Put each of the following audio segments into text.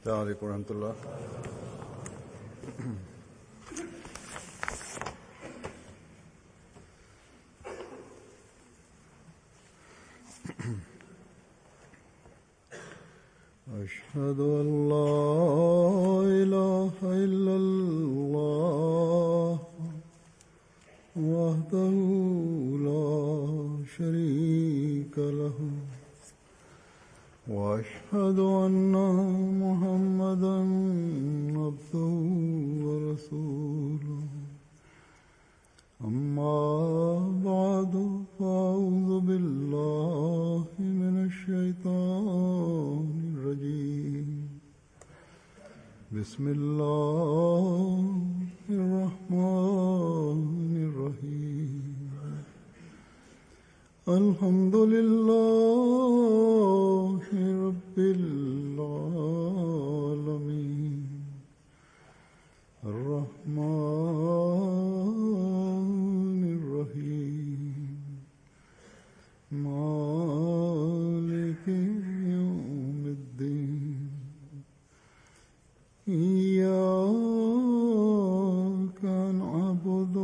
السلام عليكم ورحمة الله أشهد أن لا إله إلا الله وحده لا شريك له واشهد ان محمدا عبده ورسوله اما بعد فاعوذ بالله من الشيطان الرجيم بسم الله الرحمن الرحيم الحمد لله رب العالمين الرحمن الرحيم مالك يوم الدين إياك نعبد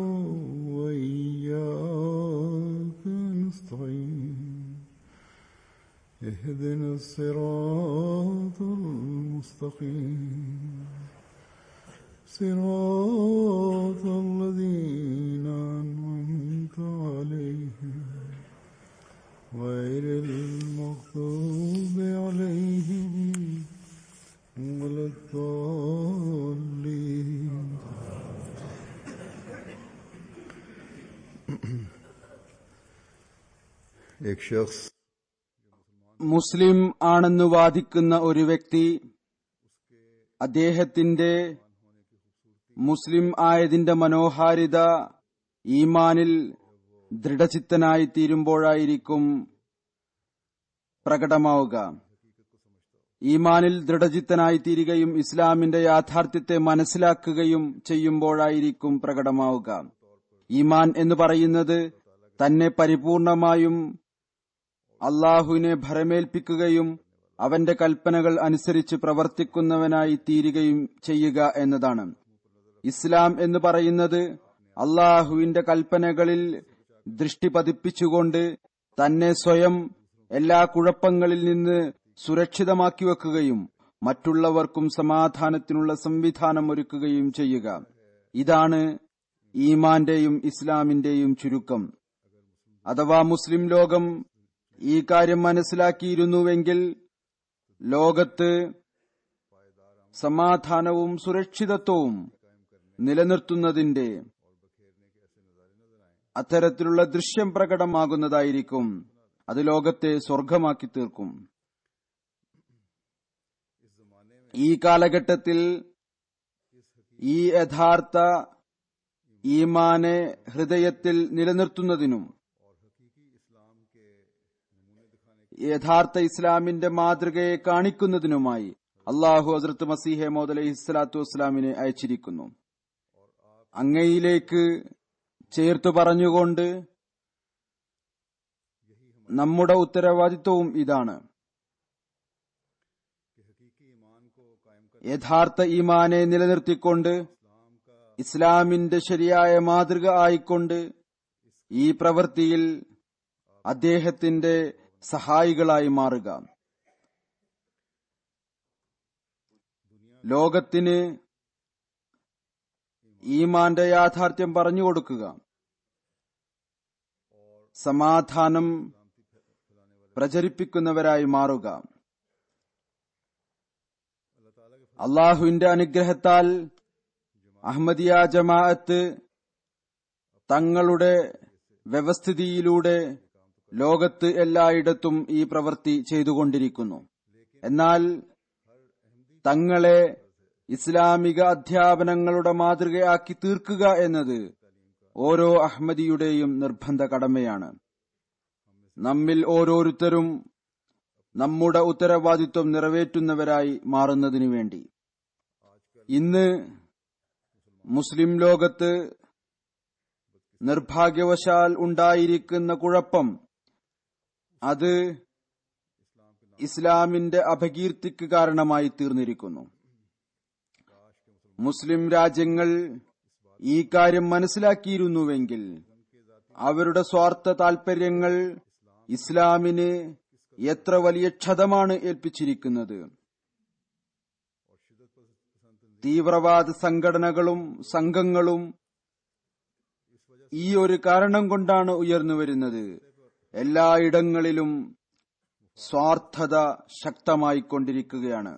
وإياك نستعين اهدنا الصراط المستقيم صراط الذين أنعمت عليهم غير المغضوب عليهم ولا الضالين एक शख्स മുസ്ലിം ആണെന്ന് വാദിക്കുന്ന ഒരു വ്യക്തി അദ്ദേഹത്തിന്റെ മുസ്ലിം ആയതിന്റെ മനോഹാരിത ഈമാനിൽ ദൃഢചിത്തനായി തീരുമ്പോഴായിരിക്കും പ്രകടമാവുക ഈമാനിൽ ദൃഢചിത്തനായി തീരുകയും ഇസ്ലാമിന്റെ യാഥാർത്ഥ്യത്തെ മനസ്സിലാക്കുകയും ചെയ്യുമ്പോഴായിരിക്കും പ്രകടമാവുക ഈമാൻ എന്ന് പറയുന്നത് തന്നെ പരിപൂർണമായും അള്ളാഹുവിനെ ഭരമേൽപ്പിക്കുകയും അവന്റെ കൽപ്പനകൾ അനുസരിച്ച് പ്രവർത്തിക്കുന്നവനായി തീരുകയും ചെയ്യുക എന്നതാണ് ഇസ്ലാം എന്ന് പറയുന്നത് അള്ളാഹുവിന്റെ കൽപ്പനകളിൽ ദൃഷ്ടി പതിപ്പിച്ചുകൊണ്ട് തന്നെ സ്വയം എല്ലാ കുഴപ്പങ്ങളിൽ നിന്ന് സുരക്ഷിതമാക്കി വെക്കുകയും മറ്റുള്ളവർക്കും സമാധാനത്തിനുള്ള സംവിധാനം ഒരുക്കുകയും ചെയ്യുക ഇതാണ് ഈമാന്റെയും ഇസ്ലാമിന്റെയും ചുരുക്കം അഥവാ മുസ്ലിം ലോകം ഈ കാര്യം മനസ്സിലാക്കിയിരുന്നുവെങ്കിൽ ലോകത്ത് സമാധാനവും സുരക്ഷിതത്വവും നിലനിർത്തുന്നതിന്റെ അത്തരത്തിലുള്ള ദൃശ്യം പ്രകടമാകുന്നതായിരിക്കും അത് ലോകത്തെ സ്വർഗമാക്കി തീർക്കും ഈ കാലഘട്ടത്തിൽ ഈ യഥാർത്ഥ ഈമാനെ ഹൃദയത്തിൽ നിലനിർത്തുന്നതിനും യഥാർത്ഥ ഇസ്ലാമിന്റെ മാതൃകയെ കാണിക്കുന്നതിനുമായി അള്ളാഹു ഹസ്രത്ത് മസീഹെ മോദ് അലൈഹി സ്വലാത്തു വസ്സലാമിനെ അയച്ചിരിക്കുന്നു അങ്ങയിലേക്ക് ചേർത്തു പറഞ്ഞുകൊണ്ട് നമ്മുടെ ഉത്തരവാദിത്വവും ഇതാണ് യഥാർത്ഥ ഈമാനെ നിലനിർത്തിക്കൊണ്ട് ഇസ്ലാമിന്റെ ശരിയായ മാതൃക ആയിക്കൊണ്ട് ഈ പ്രവൃത്തിയിൽ അദ്ദേഹത്തിന്റെ സഹായികളായി മാറുക ലോകത്തിന് ഈമാന്റെ യാഥാർത്ഥ്യം പറഞ്ഞു കൊടുക്കുക സമാധാനം പ്രചരിപ്പിക്കുന്നവരായി മാറുക അള്ളാഹുവിന്റെ അനുഗ്രഹത്താൽ അഹമ്മദിയ ജമാഅത്ത് തങ്ങളുടെ വ്യവസ്ഥിതിയിലൂടെ ലോകത്ത് എല്ലായിടത്തും ഈ പ്രവൃത്തി ചെയ്തുകൊണ്ടിരിക്കുന്നു എന്നാൽ തങ്ങളെ ഇസ്ലാമിക അധ്യാപനങ്ങളുടെ മാതൃകയാക്കി തീർക്കുക എന്നത് ഓരോ അഹമ്മദിയുടെയും നിർബന്ധ കടമയാണ് നമ്മിൽ ഓരോരുത്തരും നമ്മുടെ ഉത്തരവാദിത്വം നിറവേറ്റുന്നവരായി മാറുന്നതിനു വേണ്ടി ഇന്ന് മുസ്ലിം ലോകത്ത് നിർഭാഗ്യവശാൽ ഉണ്ടായിരിക്കുന്ന കുഴപ്പം അത് ഇസ്ലാമിന്റെ അപകീർത്തിക്ക് കാരണമായി തീർന്നിരിക്കുന്നു മുസ്ലിം രാജ്യങ്ങൾ ഈ കാര്യം മനസ്സിലാക്കിയിരുന്നുവെങ്കിൽ അവരുടെ സ്വാർത്ഥ താൽപര്യങ്ങൾ ഇസ്ലാമിന് എത്ര വലിയ ക്ഷതമാണ് ഏൽപ്പിച്ചിരിക്കുന്നത് തീവ്രവാദ സംഘടനകളും സംഘങ്ങളും ഈ ഒരു കാരണം കൊണ്ടാണ് ഉയർന്നു വരുന്നത് എല്ലായിടങ്ങളിലും സ്വാർത്ഥത ശക്തമായിക്കൊണ്ടിരിക്കുകയാണ്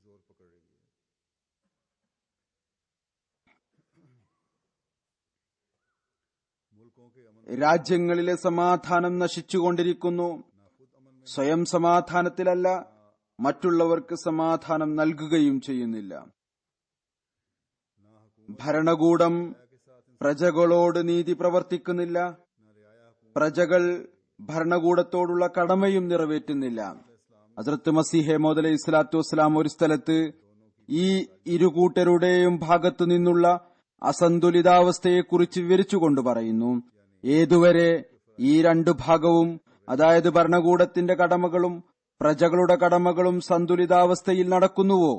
രാജ്യങ്ങളിലെ സമാധാനം നശിച്ചുകൊണ്ടിരിക്കുന്നു സ്വയം സമാധാനത്തിലല്ല മറ്റുള്ളവർക്ക് സമാധാനം നൽകുകയും ചെയ്യുന്നില്ല ഭരണകൂടം പ്രജകളോട് നീതി പ്രവർത്തിക്കുന്നില്ല പ്രജകൾ ഭരണകൂടത്തോടുള്ള കടമയും നിറവേറ്റുന്നില്ല ഹസ്രത്ത് മസീഹെ മോദ് ഇസ്ലാത്തു വസ്സലാം ഒരു സ്ഥലത്ത് ഈ ഇരുകൂട്ടരുടെയും ഭാഗത്തു നിന്നുള്ള അസന്തുലിതാവസ്ഥയെക്കുറിച്ച് വിവരിച്ചുകൊണ്ട് പറയുന്നു ഏതുവരെ ഈ രണ്ടു ഭാഗവും അതായത് ഭരണകൂടത്തിന്റെ കടമകളും പ്രജകളുടെ കടമകളും സന്തുലിതാവസ്ഥയിൽ നടക്കുന്നുവോ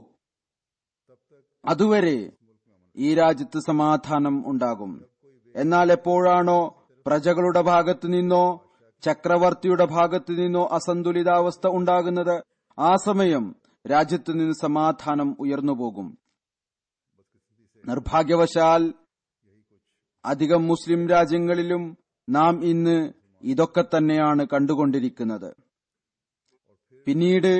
അതുവരെ ഈ രാജ്യത്ത് സമാധാനം ഉണ്ടാകും എന്നാൽ എപ്പോഴാണോ പ്രജകളുടെ ഭാഗത്തു നിന്നോ ചക്രവർത്തിയുടെ ഭാഗത്തു നിന്നോ അസന്തുലിതാവസ്ഥ ഉണ്ടാകുന്നത് ആ സമയം രാജ്യത്തു നിന്ന് സമാധാനം ഉയർന്നുപോകും നിർഭാഗ്യവശാൽ അധികം മുസ്ലിം രാജ്യങ്ങളിലും നാം ഇന്ന് ഇതൊക്കെ തന്നെയാണ് കണ്ടുകൊണ്ടിരിക്കുന്നത് പിന്നീട്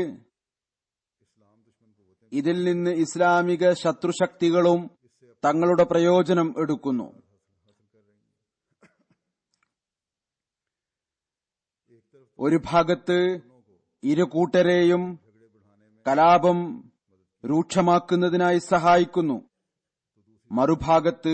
ഇതിൽ നിന്ന് ഇസ്ലാമിക ശത്രുശക്തികളും തങ്ങളുടെ പ്രയോജനം എടുക്കുന്നു ഒരു ഭാഗത്ത് ഇരു കൂട്ടരെയും കലാപം രൂക്ഷമാക്കുന്നതിനായി സഹായിക്കുന്നു മറുഭാഗത്ത്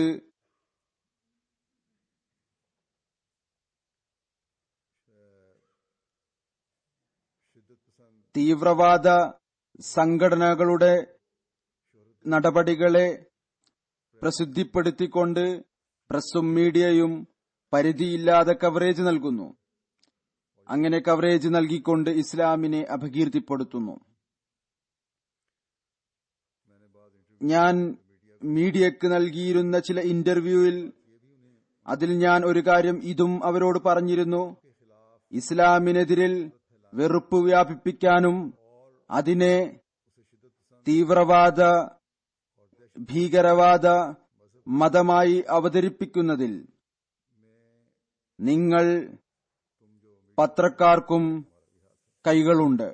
തീവ്രവാദ സംഘടനകളുടെ നടപടികളെ പ്രസിദ്ധിപ്പെടുത്തിക്കൊണ്ട് പ്രസ്സും മീഡിയയും പരിധിയില്ലാതെ കവറേജ് നൽകുന്നു അങ്ങനെ കവറേജ് നൽകിക്കൊണ്ട് ഇസ്ലാമിനെ അപകീർത്തിപ്പെടുത്തുന്നു ഞാൻ മീഡിയക്ക് നൽകിയിരുന്ന ചില ഇന്റർവ്യൂവിൽ അതിൽ ഞാൻ ഒരു കാര്യം ഇതും അവരോട് പറഞ്ഞിരുന്നു ഇസ്ലാമിനെതിരിൽ വെറുപ്പ് വ്യാപിപ്പിക്കാനും അതിനെ തീവ്രവാദ ഭീകരവാദ മതമായി അവതരിപ്പിക്കുന്നതിൽ നിങ്ങൾ പത്രക്കാർക്കും കൈകളുണ്ട്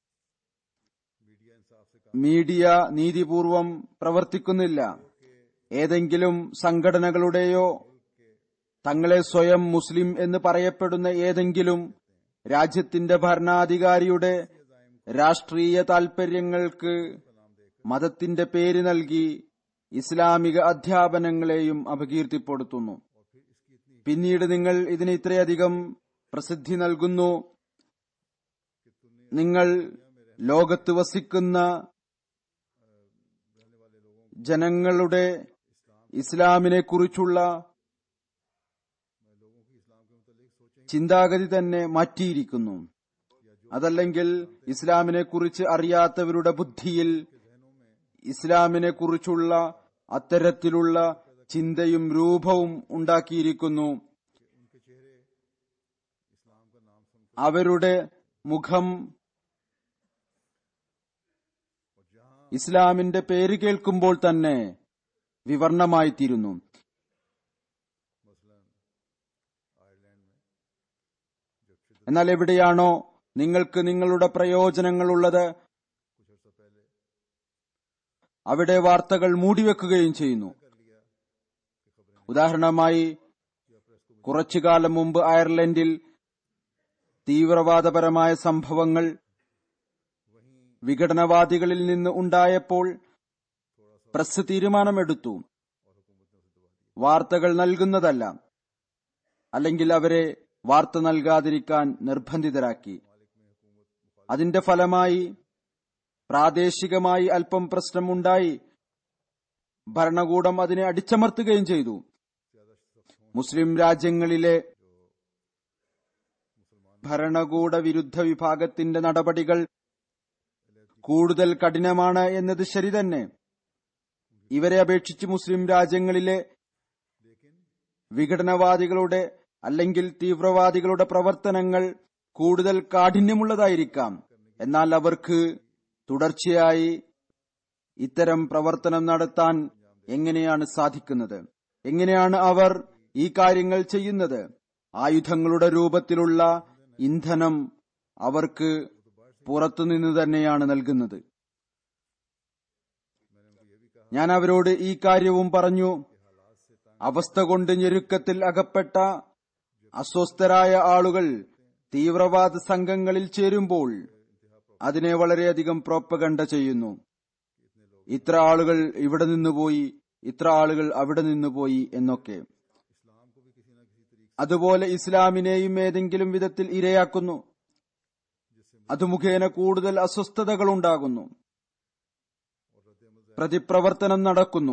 മീഡിയ നീതിപൂർവം പ്രവർത്തിക്കുന്നില്ല ഏതെങ്കിലും സംഘടനകളുടെയോ തങ്ങളെ സ്വയം മുസ്ലിം എന്ന് പറയപ്പെടുന്ന ഏതെങ്കിലും രാജ്യത്തിന്റെ ഭരണാധികാരിയുടെ രാഷ്ട്രീയ താൽപര്യങ്ങൾക്ക് മതത്തിന്റെ പേര് നൽകി ഇസ്ലാമിക അധ്യാപനങ്ങളെയും അപകീർത്തിപ്പെടുത്തുന്നു പിന്നീട് നിങ്ങൾ ഇതിന് ഇത്രയധികം പ്രസിദ്ധി നൽകുന്നു നിങ്ങൾ ലോകത്ത് വസിക്കുന്ന ജനങ്ങളുടെ ഇസ്ലാമിനെ കുറിച്ചുള്ള ചിന്താഗതി തന്നെ മാറ്റിയിരിക്കുന്നു അതല്ലെങ്കിൽ ഇസ്ലാമിനെ കുറിച്ച് അറിയാത്തവരുടെ ബുദ്ധിയിൽ ഇസ്ലാമിനെ കുറിച്ചുള്ള അത്തരത്തിലുള്ള ചിന്തയും രൂപവും ഉണ്ടാക്കിയിരിക്കുന്നു അവരുടെ മുഖം ഇസ്ലാമിന്റെ പേര് കേൾക്കുമ്പോൾ തന്നെ വിവർണമായിത്തീരുന്നു എന്നാൽ എവിടെയാണോ നിങ്ങൾക്ക് നിങ്ങളുടെ പ്രയോജനങ്ങളുള്ളത് അവിടെ വാർത്തകൾ മൂടിവെക്കുകയും ചെയ്യുന്നു ഉദാഹരണമായി കുറച്ചു കാലം മുമ്പ് അയർലൻഡിൽ തീവ്രവാദപരമായ സംഭവങ്ങൾ വിഘടനവാദികളിൽ നിന്ന് ഉണ്ടായപ്പോൾ പ്രസ് തീരുമാനമെടുത്തു വാർത്തകൾ നൽകുന്നതല്ല അല്ലെങ്കിൽ അവരെ വാർത്ത നൽകാതിരിക്കാൻ നിർബന്ധിതരാക്കി അതിന്റെ ഫലമായി പ്രാദേശികമായി അല്പം പ്രശ്നമുണ്ടായി ഭരണകൂടം അതിനെ അടിച്ചമർത്തുകയും ചെയ്തു മുസ്ലിം രാജ്യങ്ങളിലെ ഭരണകൂട വിരുദ്ധ വിഭാഗത്തിന്റെ നടപടികൾ കൂടുതൽ കഠിനമാണ് എന്നത് ശരി തന്നെ ഇവരെ അപേക്ഷിച്ച് മുസ്ലിം രാജ്യങ്ങളിലെ വിഘടനവാദികളുടെ അല്ലെങ്കിൽ തീവ്രവാദികളുടെ പ്രവർത്തനങ്ങൾ കൂടുതൽ കാഠിന്യമുള്ളതായിരിക്കാം എന്നാൽ അവർക്ക് തുടർച്ചയായി ഇത്തരം പ്രവർത്തനം നടത്താൻ എങ്ങനെയാണ് സാധിക്കുന്നത് എങ്ങനെയാണ് അവർ ഈ കാര്യങ്ങൾ ചെയ്യുന്നത് ആയുധങ്ങളുടെ രൂപത്തിലുള്ള ഇന്ധനം അവർക്ക് പുറത്തുനിന്ന് തന്നെയാണ് നൽകുന്നത് ഞാൻ അവരോട് ഈ കാര്യവും പറഞ്ഞു അവസ്ഥ കൊണ്ട് ഞെരുക്കത്തിൽ അകപ്പെട്ട അസ്വസ്ഥരായ ആളുകൾ തീവ്രവാദ സംഘങ്ങളിൽ ചേരുമ്പോൾ അതിനെ വളരെയധികം പ്രോപ്പഗണ്ട ചെയ്യുന്നു ഇത്ര ആളുകൾ ഇവിടെ നിന്ന് പോയി ഇത്ര ആളുകൾ അവിടെ നിന്ന് പോയി എന്നൊക്കെ അതുപോലെ ഇസ്ലാമിനെയും ഏതെങ്കിലും വിധത്തിൽ ഇരയാക്കുന്നു അത് മുഖേന കൂടുതൽ അസ്വസ്ഥതകൾ ഉണ്ടാകുന്നു പ്രതിപ്രവർത്തനം നടക്കുന്നു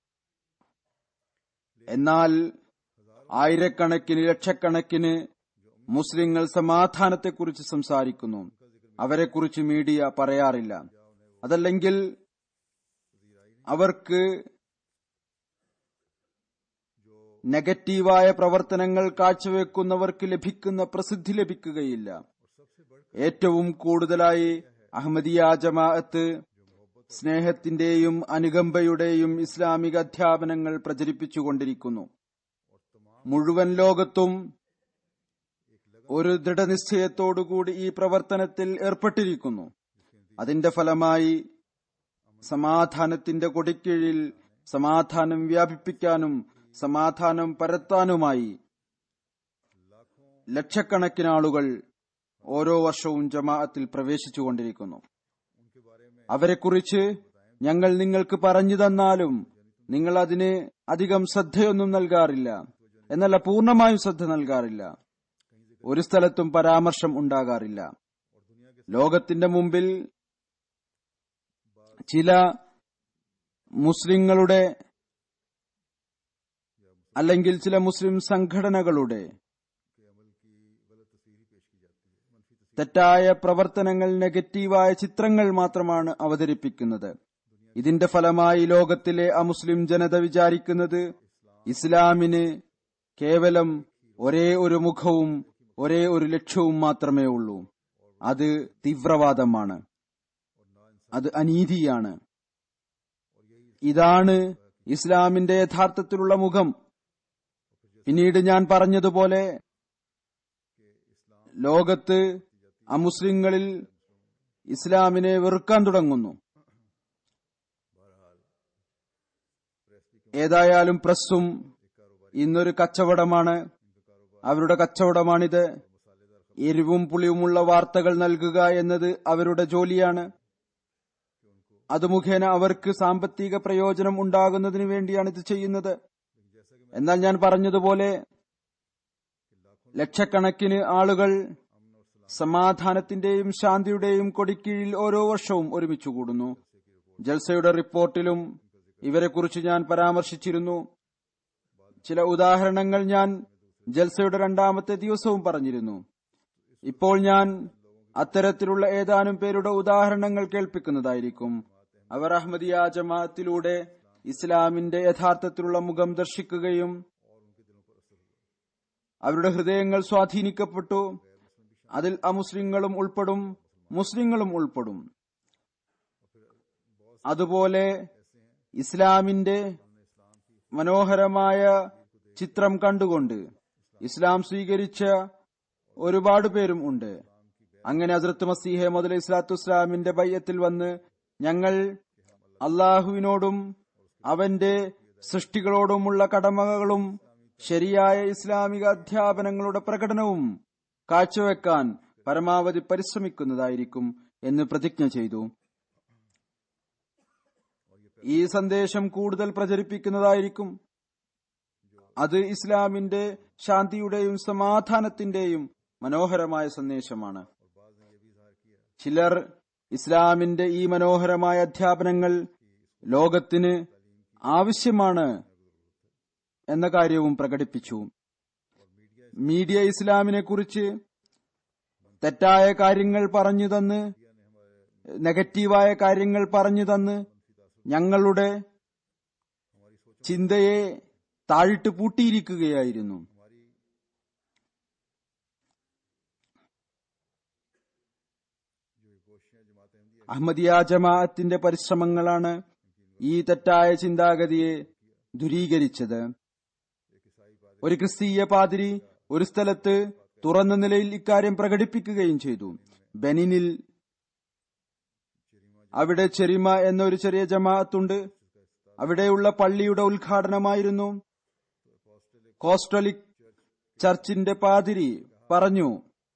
എന്നാൽ ആയിരക്കണക്കിന് ലക്ഷക്കണക്കിന് മുസ്ലിങ്ങൾ സമാധാനത്തെക്കുറിച്ച് സംസാരിക്കുന്നു അവരെക്കുറിച്ച് മീഡിയ പറയാറില്ല അതല്ലെങ്കിൽ അവർക്ക് നെഗറ്റീവായ പ്രവർത്തനങ്ങൾ കാഴ്ചവെക്കുന്നവർക്ക് ലഭിക്കുന്ന പ്രസിദ്ധി ലഭിക്കുകയില്ല ഏറ്റവും കൂടുതലായി അഹമ്മദിയ ജമാഅത്ത് സ്നേഹത്തിന്റെയും അനുകമ്പയുടെയും ഇസ്ലാമിക അധ്യാപനങ്ങൾ പ്രചരിപ്പിച്ചുകൊണ്ടിരിക്കുന്നു മുഴുവൻ ലോകത്തും ഒരു ദൃഢനിശ്ചയത്തോടുകൂടി ഈ പ്രവർത്തനത്തിൽ ഏർപ്പെട്ടിരിക്കുന്നു അതിന്റെ ഫലമായി സമാധാനത്തിന്റെ കൊടിക്കീഴിൽ സമാധാനം വ്യാപിപ്പിക്കാനും സമാധാനം പരത്താനുമായി ലക്ഷക്കണക്കിന് ആളുകൾ ഓരോ വർഷവും ജമാഅത്തിൽ പ്രവേശിച്ചുകൊണ്ടിരിക്കുന്നു അവരെക്കുറിച്ച് ഞങ്ങൾ നിങ്ങൾക്ക് പറഞ്ഞു തന്നാലും നിങ്ങൾ അതിന് അധികം ശ്രദ്ധയൊന്നും നൽകാറില്ല എന്നല്ല പൂർണ്ണമായും ശ്രദ്ധ നൽകാറില്ല ഒരു സ്ഥലത്തും പരാമർശം ഉണ്ടാകാറില്ല ലോകത്തിന്റെ മുമ്പിൽ ചില മുസ്ലിങ്ങളുടെ അല്ലെങ്കിൽ ചില മുസ്ലിം സംഘടനകളുടെ തെറ്റായ പ്രവർത്തനങ്ങൾ നെഗറ്റീവായ ചിത്രങ്ങൾ മാത്രമാണ് അവതരിപ്പിക്കുന്നത് ഇതിന്റെ ഫലമായി ലോകത്തിലെ അമുസ്ലിം ജനത വിചാരിക്കുന്നത് ഇസ്ലാമിന് കേവലം ഒരേ ഒരു മുഖവും ഒരേ ഒരു ലക്ഷ്യവും മാത്രമേ ഉള്ളൂ അത് തീവ്രവാദമാണ് അത് അനീതിയാണ് ഇതാണ് ഇസ്ലാമിന്റെ യഥാർത്ഥത്തിലുള്ള മുഖം പിന്നീട് ഞാൻ പറഞ്ഞതുപോലെ ലോകത്ത് അമുസ്ലിങ്ങളിൽ ഇസ്ലാമിനെ വെറുക്കാൻ തുടങ്ങുന്നു ഏതായാലും പ്രസ്സും ഇന്നൊരു കച്ചവടമാണ് അവരുടെ കച്ചവടമാണിത് എരിവും പുളിയുമുള്ള വാർത്തകൾ നൽകുക എന്നത് അവരുടെ ജോലിയാണ് അത് മുഖേന അവർക്ക് സാമ്പത്തിക പ്രയോജനം ഉണ്ടാകുന്നതിന് വേണ്ടിയാണ് ഇത് ചെയ്യുന്നത് എന്നാൽ ഞാൻ പറഞ്ഞതുപോലെ ലക്ഷക്കണക്കിന് ആളുകൾ സമാധാനത്തിന്റെയും ശാന്തിയുടെയും കൊടിക്കീഴിൽ ഓരോ വർഷവും ഒരുമിച്ചു കൂടുന്നു ജൽസയുടെ റിപ്പോർട്ടിലും ഇവരെക്കുറിച്ച് ഞാൻ പരാമർശിച്ചിരുന്നു ചില ഉദാഹരണങ്ങൾ ഞാൻ ജൽസയുടെ രണ്ടാമത്തെ ദിവസവും പറഞ്ഞിരുന്നു ഇപ്പോൾ ഞാൻ അത്തരത്തിലുള്ള ഏതാനും പേരുടെ ഉദാഹരണങ്ങൾ കേൾപ്പിക്കുന്നതായിരിക്കും അവർ അഹമ്മദിയ ജമാഅത്തിലൂടെ ഇസ്ലാമിന്റെ യഥാർത്ഥത്തിലുള്ള മുഖം ദർശിക്കുകയും അവരുടെ ഹൃദയങ്ങൾ സ്വാധീനിക്കപ്പെട്ടു അതിൽ അമുസ്ലിങ്ങളും ഉൾപ്പെടും മുസ്ലിങ്ങളും ഉൾപ്പെടും അതുപോലെ ഇസ്ലാമിന്റെ മനോഹരമായ ചിത്രം കണ്ടുകൊണ്ട് ഇസ്ലാം സ്വീകരിച്ച ഒരുപാട് പേരും ഉണ്ട് അങ്ങനെ ഹസ്രത്ത് മസീഹെ മുതൽ ഇസ്ലാത്തു ഇസ്ലാമിന്റെ ബയ്യത്തിൽ വന്ന് ഞങ്ങൾ അള്ളാഹുവിനോടും അവന്റെ സൃഷ്ടികളോടുമുള്ള കടമകളും ശരിയായ ഇസ്ലാമിക അധ്യാപനങ്ങളുടെ പ്രകടനവും കാഴ്ചവെക്കാൻ പരമാവധി പരിശ്രമിക്കുന്നതായിരിക്കും എന്ന് പ്രതിജ്ഞ ചെയ്തു ഈ സന്ദേശം കൂടുതൽ പ്രചരിപ്പിക്കുന്നതായിരിക്കും അത് ഇസ്ലാമിന്റെ ശാന്തിയുടെയും സമാധാനത്തിന്റെയും മനോഹരമായ സന്ദേശമാണ് ചിലർ ഇസ്ലാമിന്റെ ഈ മനോഹരമായ അധ്യാപനങ്ങൾ ലോകത്തിന് ആവശ്യമാണ് എന്ന കാര്യവും പ്രകടിപ്പിച്ചു മീഡിയ ഇസ്ലാമിനെ കുറിച്ച് തെറ്റായ കാര്യങ്ങൾ പറഞ്ഞു തന്ന് നെഗറ്റീവായ കാര്യങ്ങൾ പറഞ്ഞു തന്ന് ഞങ്ങളുടെ ചിന്തയെ താഴിട്ട് പൂട്ടിയിരിക്കുകയായിരുന്നു അഹമ്മദിയ ജമാഅത്തിന്റെ പരിശ്രമങ്ങളാണ് ഈ തെറ്റായ ചിന്താഗതിയെ ദുരീകരിച്ചത് ഒരു ക്രിസ്തീയ പാതിരി ഒരു സ്ഥലത്ത് തുറന്ന നിലയിൽ ഇക്കാര്യം പ്രകടിപ്പിക്കുകയും ചെയ്തു ബെനിനിൽ അവിടെ ചെരിമ എന്നൊരു ചെറിയ ജമാഅത്തുണ്ട് അവിടെയുള്ള പള്ളിയുടെ ഉദ്ഘാടനമായിരുന്നു കോസ്റ്റലിക് ചർച്ചിന്റെ പാതിരി പറഞ്ഞു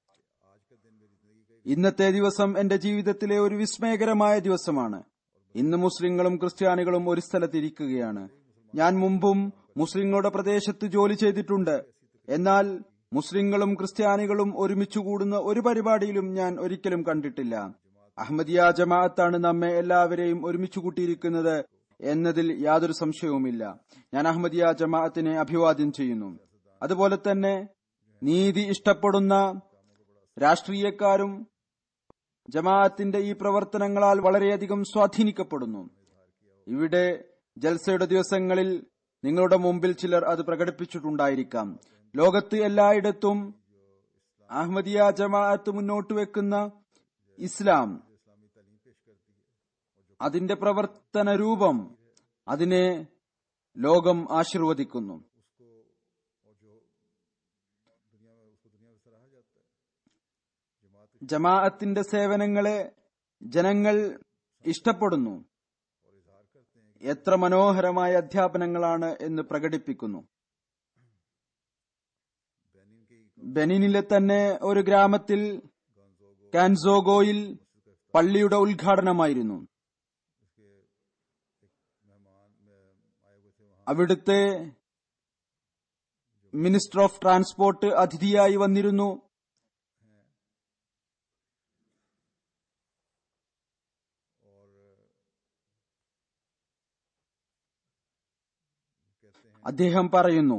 ഇന്നത്തെ ദിവസം എന്റെ ജീവിതത്തിലെ ഒരു വിസ്മയകരമായ ദിവസമാണ് ഇന്ന് മുസ്ലിങ്ങളും ക്രിസ്ത്യാനികളും ഒരു സ്ഥലത്തിരിക്കുകയാണ് ഞാൻ മുമ്പും മുസ്ലിങ്ങളുടെ പ്രദേശത്ത് ജോലി ചെയ്തിട്ടുണ്ട് എന്നാൽ മുസ്ലിങ്ങളും ക്രിസ്ത്യാനികളും ഒരുമിച്ചു കൂടുന്ന ഒരു പരിപാടിയിലും ഞാൻ ഒരിക്കലും കണ്ടിട്ടില്ല അഹമ്മദിയ ജമാഅത്താണ് നമ്മെ എല്ലാവരെയും ഒരുമിച്ചു കൂട്ടിയിരിക്കുന്നത് എന്നതിൽ യാതൊരു സംശയവുമില്ല ഞാൻ അഹമ്മദിയ ജമാഅത്തിനെ അഭിവാദ്യം ചെയ്യുന്നു അതുപോലെ തന്നെ നീതി ഇഷ്ടപ്പെടുന്ന രാഷ്ട്രീയക്കാരും ജമാഅത്തിന്റെ ഈ പ്രവർത്തനങ്ങളാൽ വളരെയധികം സ്വാധീനിക്കപ്പെടുന്നു ഇവിടെ ജൽസയുടെ ദിവസങ്ങളിൽ നിങ്ങളുടെ മുമ്പിൽ ചിലർ അത് പ്രകടിപ്പിച്ചിട്ടുണ്ടായിരിക്കാം ലോകത്ത് എല്ലായിടത്തും അഹമ്മദിയ ജമാഅത്ത് മുന്നോട്ട് വെക്കുന്ന ഇസ്ലാം അതിന്റെ പ്രവർത്തന രൂപം അതിനെ ലോകം ആശീർവദിക്കുന്നു ജമാഅത്തിന്റെ സേവനങ്ങളെ ജനങ്ങൾ ഇഷ്ടപ്പെടുന്നു എത്ര മനോഹരമായ അധ്യാപനങ്ങളാണ് എന്ന് പ്രകടിപ്പിക്കുന്നു ബെനിനിലെ തന്നെ ഒരു ഗ്രാമത്തിൽ കാൻസോഗോയിൽ പള്ളിയുടെ ഉദ്ഘാടനമായിരുന്നു അവിടുത്തെ മിനിസ്റ്റർ ഓഫ് ട്രാൻസ്പോർട്ട് അതിഥിയായി വന്നിരുന്നു അദ്ദേഹം പറയുന്നു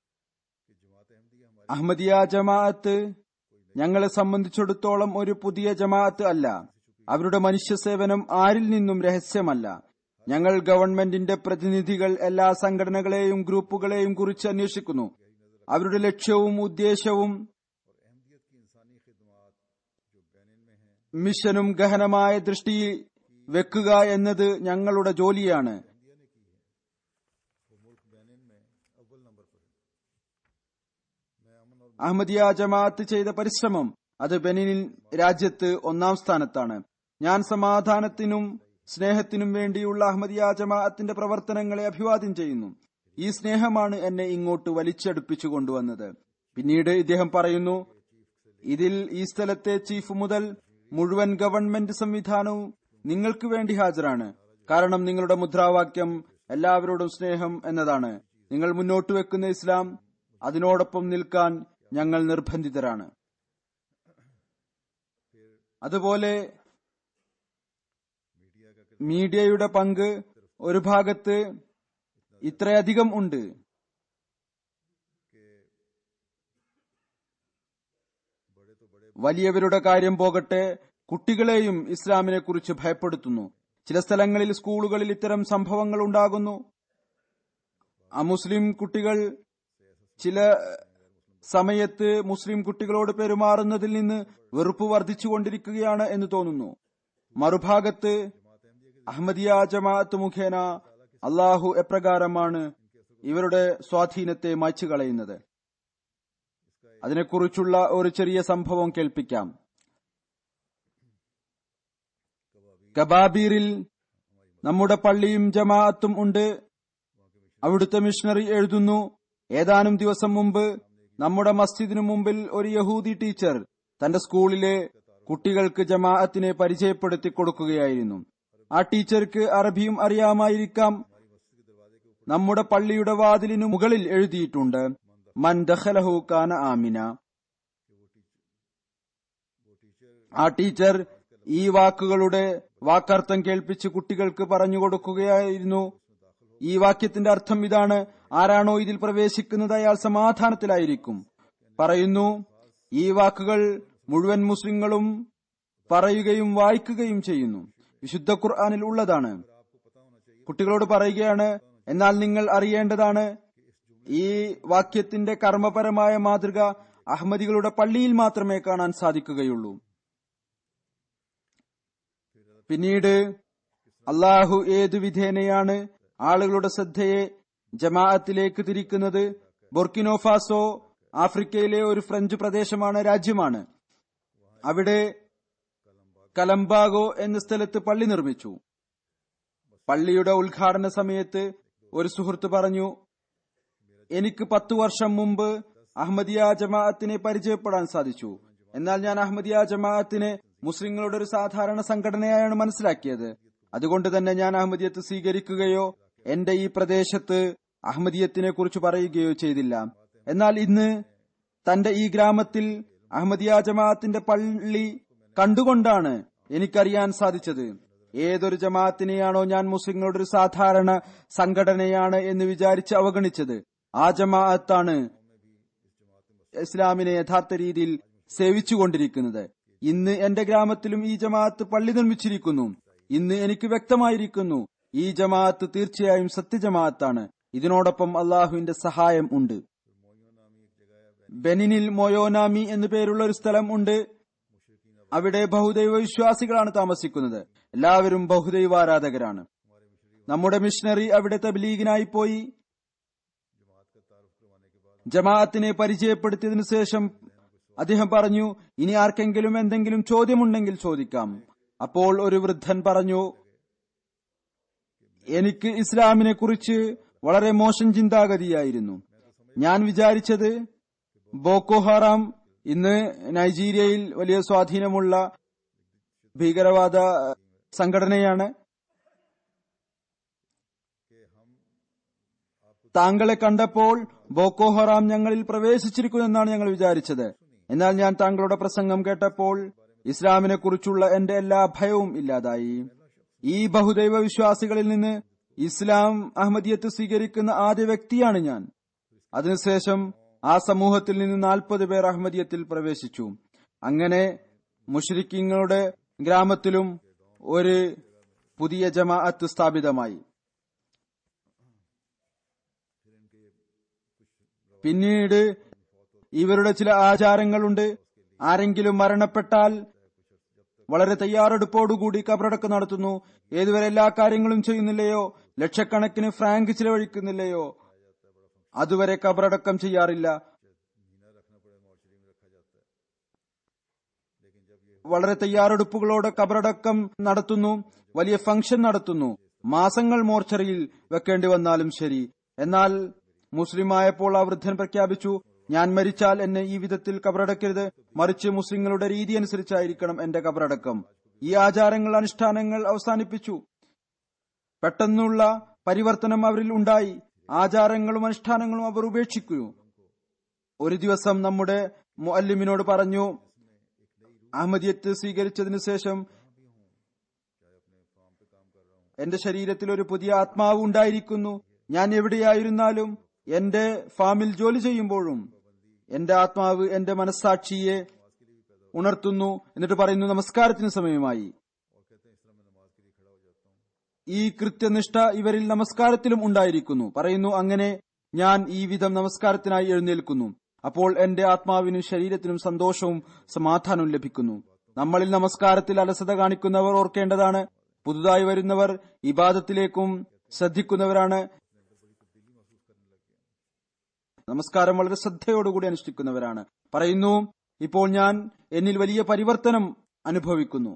അഹമ്മദിയ ജമാഅത്ത് ഞങ്ങളെ സംബന്ധിച്ചിടത്തോളം ഒരു പുതിയ ജമാഅത്ത് അല്ല അവരുടെ മനുഷ്യ സേവനം ആരിൽ നിന്നും രഹസ്യമല്ല ഞങ്ങൾ ഗവൺമെന്റിന്റെ പ്രതിനിധികൾ എല്ലാ സംഘടനകളെയും ഗ്രൂപ്പുകളെയും കുറിച്ച് അന്വേഷിക്കുന്നു അവരുടെ ലക്ഷ്യവും ഉദ്ദേശവും മിഷനും ഗഹനമായ ദൃഷ്ടി വെക്കുക എന്നത് ഞങ്ങളുടെ ജോലിയാണ് അഹമ്മദിയ ജമാഅത്ത് ചെയ്ത പരിശ്രമം അത് ബെനിനിൻ രാജ്യത്ത് ഒന്നാം സ്ഥാനത്താണ് ഞാൻ സമാധാനത്തിനും സ്നേഹത്തിനും വേണ്ടിയുള്ള അഹമ്മദിയ ജമാഅത്തിന്റെ പ്രവർത്തനങ്ങളെ അഭിവാദ്യം ചെയ്യുന്നു ഈ സ്നേഹമാണ് എന്നെ ഇങ്ങോട്ട് വലിച്ചടുപ്പിച്ചു കൊണ്ടുവന്നത് പിന്നീട് ഇദ്ദേഹം പറയുന്നു ഇതിൽ ഈ സ്ഥലത്തെ ചീഫ് മുതൽ മുഴുവൻ ഗവൺമെന്റ് സംവിധാനവും നിങ്ങൾക്ക് വേണ്ടി ഹാജരാണ് കാരണം നിങ്ങളുടെ മുദ്രാവാക്യം എല്ലാവരോടും സ്നേഹം എന്നതാണ് നിങ്ങൾ മുന്നോട്ട് വെക്കുന്ന ഇസ്ലാം അതിനോടൊപ്പം നിൽക്കാൻ ഞങ്ങൾ നിർബന്ധിതരാണ് അതുപോലെ മീഡിയയുടെ പങ്ക് ഒരു ഭാഗത്ത് ഇത്രയധികം ഉണ്ട് വലിയവരുടെ കാര്യം പോകട്ടെ കുട്ടികളെയും ഇസ്ലാമിനെ കുറിച്ച് ഭയപ്പെടുത്തുന്നു ചില സ്ഥലങ്ങളിൽ സ്കൂളുകളിൽ ഇത്തരം സംഭവങ്ങൾ ഉണ്ടാകുന്നു അമുസ്ലിം കുട്ടികൾ ചില സമയത്ത് മുസ്ലിം കുട്ടികളോട് പെരുമാറുന്നതിൽ നിന്ന് വെറുപ്പ് വർദ്ധിച്ചുകൊണ്ടിരിക്കുകയാണ് എന്ന് തോന്നുന്നു മറുഭാഗത്ത് അഹമ്മദിയ ജമാഅത്ത് മുഖേന അള്ളാഹു എപ്രകാരമാണ് ഇവരുടെ സ്വാധീനത്തെ മായ്ച്ചു കളയുന്നത് അതിനെക്കുറിച്ചുള്ള ഒരു ചെറിയ സംഭവം കേൾപ്പിക്കാം കബാബീറിൽ നമ്മുടെ പള്ളിയും ജമാഅത്തും ഉണ്ട് അവിടുത്തെ മിഷണറി എഴുതുന്നു ഏതാനും ദിവസം മുമ്പ് നമ്മുടെ മസ്ജിദിനു മുമ്പിൽ ഒരു യഹൂദി ടീച്ചർ തന്റെ സ്കൂളിലെ കുട്ടികൾക്ക് ജമാഅത്തിനെ പരിചയപ്പെടുത്തി കൊടുക്കുകയായിരുന്നു ആ ടീച്ചർക്ക് അറബിയും അറിയാമായിരിക്കാം നമ്മുടെ പള്ളിയുടെ വാതിലിനു മുകളിൽ എഴുതിയിട്ടുണ്ട് മൻ ദഖലഹു കാന ആമിന ആ ടീച്ചർ ഈ വാക്കുകളുടെ വാക്കർത്ഥം കേൾപ്പിച്ച് കുട്ടികൾക്ക് പറഞ്ഞു കൊടുക്കുകയായിരുന്നു ഈ വാക്യത്തിന്റെ അർത്ഥം ഇതാണ് ആരാണോ ഇതിൽ പ്രവേശിക്കുന്നത് അയാൾ സമാധാനത്തിലായിരിക്കും പറയുന്നു ഈ വാക്കുകൾ മുഴുവൻ മുസ്ലിങ്ങളും പറയുകയും വായിക്കുകയും ചെയ്യുന്നു വിശുദ്ധ ഖുർആാനിൽ ഉള്ളതാണ് കുട്ടികളോട് പറയുകയാണ് എന്നാൽ നിങ്ങൾ അറിയേണ്ടതാണ് ഈ വാക്യത്തിന്റെ കർമ്മപരമായ മാതൃക അഹമ്മദികളുടെ പള്ളിയിൽ മാത്രമേ കാണാൻ സാധിക്കുകയുള്ളൂ പിന്നീട് അള്ളാഹു ഏതു വിധേനയാണ് ആളുകളുടെ ശ്രദ്ധയെ ജമാഅത്തിലേക്ക് തിരിക്കുന്നത് ബൊർക്കിനോഫാസോ ആഫ്രിക്കയിലെ ഒരു ഫ്രഞ്ച് പ്രദേശമാണ് രാജ്യമാണ് അവിടെ കലംബാഗോ എന്ന സ്ഥലത്ത് പള്ളി നിർമ്മിച്ചു പള്ളിയുടെ ഉദ്ഘാടന സമയത്ത് ഒരു സുഹൃത്ത് പറഞ്ഞു എനിക്ക് പത്തു വർഷം മുമ്പ് അഹമ്മദിയ ജമാഅത്തിനെ പരിചയപ്പെടാൻ സാധിച്ചു എന്നാൽ ഞാൻ അഹമ്മദിയ ജമാഅത്തിനെ മുസ്ലിങ്ങളുടെ ഒരു സാധാരണ സംഘടനയായാണ് മനസ്സിലാക്കിയത് അതുകൊണ്ട് തന്നെ ഞാൻ അഹമ്മദിയത്ത് സ്വീകരിക്കുകയോ എന്റെ ഈ പ്രദേശത്ത് അഹമ്മദിയത്തിനെ കുറിച്ച് പറയുകയോ ചെയ്തില്ല എന്നാൽ ഇന്ന് തന്റെ ഈ ഗ്രാമത്തിൽ അഹമ്മദിയ ജമാഅത്തിന്റെ പള്ളി കണ്ടുകൊണ്ടാണ് എനിക്കറിയാൻ സാധിച്ചത് ഏതൊരു ജമാഅത്തിനെയാണോ ഞാൻ മുസ്ലിങ്ങളുടെ ഒരു സാധാരണ സംഘടനയാണ് എന്ന് വിചാരിച്ച് അവഗണിച്ചത് ആ ജമാഅത്താണ് ഇസ്ലാമിനെ യഥാർത്ഥ രീതിയിൽ സേവിച്ചുകൊണ്ടിരിക്കുന്നത് ഇന്ന് എന്റെ ഗ്രാമത്തിലും ഈ ജമാഅത്ത് പള്ളി നിർമ്മിച്ചിരിക്കുന്നു ഇന്ന് എനിക്ക് വ്യക്തമായിരിക്കുന്നു ഈ ജമാഅത്ത് തീർച്ചയായും സത്യജമാഅത്താണ് ഇതിനോടൊപ്പം അള്ളാഹുവിന്റെ സഹായം ഉണ്ട് ബെനിനിൽ മൊയോനാമി എന്നു പേരുള്ള ഒരു സ്ഥലം ഉണ്ട് അവിടെ ബഹുദൈവ വിശ്വാസികളാണ് താമസിക്കുന്നത് എല്ലാവരും ബഹുദൈവാരാധകരാണ് നമ്മുടെ മിഷണറി അവിടെ തബ്ലീഗിനായി പോയി ജമാഅത്തിനെ പരിചയപ്പെടുത്തിയതിനു ശേഷം അദ്ദേഹം പറഞ്ഞു ഇനി ആർക്കെങ്കിലും എന്തെങ്കിലും ചോദ്യമുണ്ടെങ്കിൽ ചോദിക്കാം അപ്പോൾ ഒരു വൃദ്ധൻ പറഞ്ഞു എനിക്ക് ഇസ്ലാമിനെ കുറിച്ച് വളരെ മോശം ചിന്താഗതിയായിരുന്നു ഞാൻ വിചാരിച്ചത് ബോക്കോ ഹറാം ഇന്ന് നൈജീരിയയിൽ വലിയ സ്വാധീനമുള്ള ഭീകരവാദ സംഘടനയാണ് താങ്കളെ കണ്ടപ്പോൾ ബോക്കോ ഹറാം ഞങ്ങളിൽ പ്രവേശിച്ചിരിക്കുമെന്നാണ് ഞങ്ങൾ വിചാരിച്ചത് എന്നാൽ ഞാൻ താങ്കളുടെ പ്രസംഗം കേട്ടപ്പോൾ ഇസ്ലാമിനെ കുറിച്ചുള്ള എന്റെ എല്ലാ ഭയവും ഇല്ലാതായി ഈ ബഹുദൈവ വിശ്വാസികളിൽ നിന്ന് ഇസ്ലാം അഹമ്മദിയത്ത് സ്വീകരിക്കുന്ന ആദ്യ വ്യക്തിയാണ് ഞാൻ അതിനുശേഷം ആ സമൂഹത്തിൽ നിന്ന് നാൽപ്പത് പേർ അഹമ്മദിയത്തിൽ പ്രവേശിച്ചു അങ്ങനെ മുഷരിക്കിങ്ങളുടെ ഗ്രാമത്തിലും ഒരു പുതിയ ജമാഅത്ത് സ്ഥാപിതമായി പിന്നീട് ഇവരുടെ ചില ആചാരങ്ങളുണ്ട് ആരെങ്കിലും മരണപ്പെട്ടാൽ വളരെ തയ്യാറെടുപ്പോടുകൂടി കബറടക്കം നടത്തുന്നു ഏതുവരെ എല്ലാ കാര്യങ്ങളും ചെയ്യുന്നില്ലയോ ലക്ഷക്കണക്കിന് ഫ്രാങ്ക് ചിലവഴിക്കുന്നില്ലയോ അതുവരെ കബറടക്കം ചെയ്യാറില്ല വളരെ തയ്യാറെടുപ്പുകളോടെ കബറടക്കം നടത്തുന്നു വലിയ ഫംഗ്ഷൻ നടത്തുന്നു മാസങ്ങൾ മോർച്ചറിയിൽ വെക്കേണ്ടി വന്നാലും ശരി എന്നാൽ മുസ്ലിമായപ്പോൾ ആ വൃദ്ധൻ പ്രഖ്യാപിച്ചു ഞാൻ മരിച്ചാൽ എന്നെ ഈ വിധത്തിൽ കബറടക്കരുത് മറിച്ച് മുസ്ലിങ്ങളുടെ രീതി അനുസരിച്ചായിരിക്കണം എന്റെ കബറടക്കം ഈ ആചാരങ്ങൾ അനുഷ്ഠാനങ്ങൾ അവസാനിപ്പിച്ചു പെട്ടെന്നുള്ള പരിവർത്തനം അവരിൽ ഉണ്ടായി ആചാരങ്ങളും അനുഷ്ഠാനങ്ങളും അവർ ഉപേക്ഷിക്കൂ ഒരു ദിവസം നമ്മുടെ മുഅല്ലിമിനോട് പറഞ്ഞു അഹമ്മദിയത്ത് സ്വീകരിച്ചതിനു ശേഷം എന്റെ ശരീരത്തിൽ ഒരു പുതിയ ആത്മാവ് ഉണ്ടായിരിക്കുന്നു ഞാൻ എവിടെയായിരുന്നാലും എന്റെ ഫാമിൽ ജോലി ചെയ്യുമ്പോഴും എന്റെ ആത്മാവ് എന്റെ മനസ്സാക്ഷിയെ ഉണർത്തുന്നു എന്നിട്ട് പറയുന്നു നമസ്കാരത്തിന് സമയമായി ഈ കൃത്യനിഷ്ഠ ഇവരിൽ നമസ്കാരത്തിലും ഉണ്ടായിരിക്കുന്നു പറയുന്നു അങ്ങനെ ഞാൻ ഈ വിധം നമസ്കാരത്തിനായി എഴുന്നേൽക്കുന്നു അപ്പോൾ എന്റെ ആത്മാവിനും ശരീരത്തിനും സന്തോഷവും സമാധാനവും ലഭിക്കുന്നു നമ്മളിൽ നമസ്കാരത്തിൽ അലസത കാണിക്കുന്നവർ ഓർക്കേണ്ടതാണ് പുതുതായി വരുന്നവർ ഇബാദത്തിലേക്കും ശ്രദ്ധിക്കുന്നവരാണ് നമസ്കാരം വളരെ ശ്രദ്ധയോടുകൂടി അനുഷ്ഠിക്കുന്നവരാണ് പറയുന്നു ഇപ്പോൾ ഞാൻ എന്നിൽ വലിയ പരിവർത്തനം അനുഭവിക്കുന്നു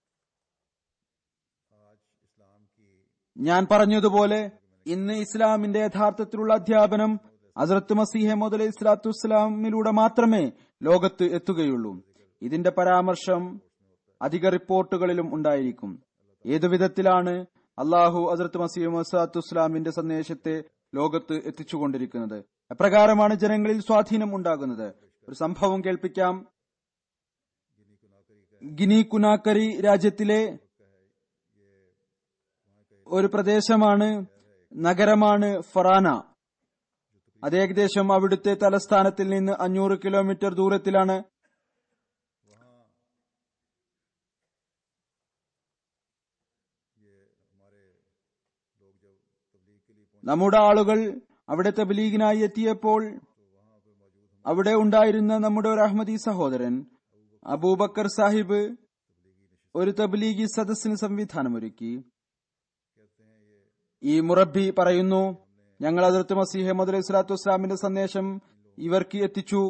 ഞാൻ പറഞ്ഞതുപോലെ ഇന്ന് ഇസ്ലാമിന്റെ യഥാർത്ഥത്തിലുള്ള അധ്യാപനം അസറത്ത് മസീഹ മുതൽ ഇസ്ലാത്തു ഇസ്ലാമിലൂടെ മാത്രമേ ലോകത്ത് എത്തുകയുള്ളൂ ഇതിന്റെ പരാമർശം അധിക റിപ്പോർട്ടുകളിലും ഉണ്ടായിരിക്കും ഏതു വിധത്തിലാണ് അള്ളാഹു അസറത്ത് മസീഹ് മസാത്തു ഇസ്ലാമിന്റെ സന്ദേശത്തെ ലോകത്ത് എത്തിച്ചുകൊണ്ടിരിക്കുന്നത് എപ്രകാരമാണ് ജനങ്ങളിൽ സ്വാധീനം ഉണ്ടാകുന്നത് ഒരു സംഭവം കേൾപ്പിക്കാം ഗിനി കുനാക്കരി രാജ്യത്തിലെ ഒരു പ്രദേശമാണ് നഗരമാണ് ഫറാന അത് ഏകദേശം അവിടുത്തെ തലസ്ഥാനത്തിൽ നിന്ന് അഞ്ഞൂറ് കിലോമീറ്റർ ദൂരത്തിലാണ് നമ്മുടെ ആളുകൾ അവിടെ തബ്ലീഗിനായി എത്തിയപ്പോൾ അവിടെ ഉണ്ടായിരുന്ന നമ്മുടെ ഒരു അഹമ്മദി സഹോദരൻ അബൂബക്കർ സാഹിബ് ഒരു തബ്ലീഗി സദസ്സിന് സംവിധാനമൊരുക്കി ഈ മുറബി പറയുന്നു ഞങ്ങൾ അതിർത്ത് മസീഹ് മദ് അലൈഹി സ്വലാത്തു വസ്സലാമിന്റെ സന്ദേശം ഇവർക്ക് എത്തിച്ചു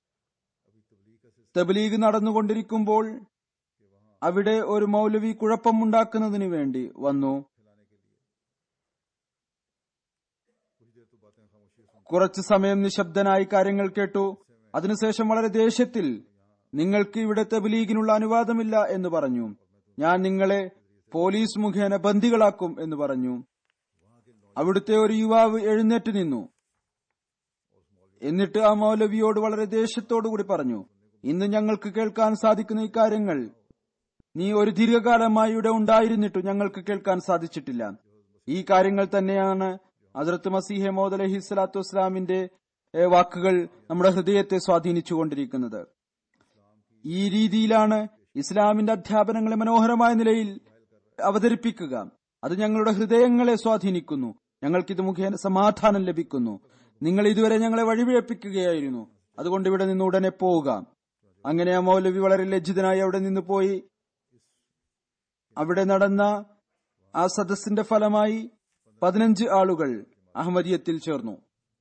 തബ്ലീഗ് നടന്നുകൊണ്ടിരിക്കുമ്പോൾ അവിടെ ഒരു മൗലവി കുഴപ്പമുണ്ടാക്കുന്നതിന് വേണ്ടി വന്നു കുറച്ചു സമയം നിശബ്ദനായി കാര്യങ്ങൾ കേട്ടു അതിനുശേഷം വളരെ ദേഷ്യത്തിൽ നിങ്ങൾക്ക് ഇവിടെ തബ്ലീഗിനുള്ള അനുവാദമില്ല എന്ന് പറഞ്ഞു ഞാൻ നിങ്ങളെ പോലീസ് മുഖേന ബന്ദികളാക്കും എന്ന് പറഞ്ഞു അവിടുത്തെ ഒരു യുവാവ് എഴുന്നേറ്റ് നിന്നു എന്നിട്ട് ആ മൗലവിയോട് വളരെ ദേഷ്യത്തോടു കൂടി പറഞ്ഞു ഇന്ന് ഞങ്ങൾക്ക് കേൾക്കാൻ സാധിക്കുന്ന ഈ കാര്യങ്ങൾ നീ ഒരു ദീർഘകാലമായി ഇവിടെ ഉണ്ടായിരുന്നിട്ടു ഞങ്ങൾക്ക് കേൾക്കാൻ സാധിച്ചിട്ടില്ല ഈ കാര്യങ്ങൾ തന്നെയാണ് ഹസ്രത്ത് മസീഹെ മോദ് അലഹി സ്വലാത്തു വസ്സലാമിന്റെ ഏഹ്, വാക്കുകൾ നമ്മുടെ ഹൃദയത്തെ സ്വാധീനിച്ചുകൊണ്ടിരിക്കുന്നത് ഈ രീതിയിലാണ് ഇസ്ലാമിന്റെ അധ്യാപനങ്ങളെ മനോഹരമായ നിലയിൽ അവതരിപ്പിക്കുക അത് ഞങ്ങളുടെ ഹൃദയങ്ങളെ സ്വാധീനിക്കുന്നു ഞങ്ങൾക്കിത് മുഖേന സമാധാനം ലഭിക്കുന്നു നിങ്ങൾ ഇതുവരെ ഞങ്ങളെ വഴിപിഴപ്പിക്കുകയായിരുന്നു അതുകൊണ്ട് ഇവിടെ നിന്ന് ഉടനെ പോവുക അങ്ങനെ ആ മൗലവി വളരെ ലജ്ജിതനായി അവിടെ നിന്ന് പോയി അവിടെ നടന്ന ആ സദസ്സിന്റെ ഫലമായി പതിനഞ്ച് ആളുകൾ അഹമ്മദിയത്തിൽ ചേർന്നു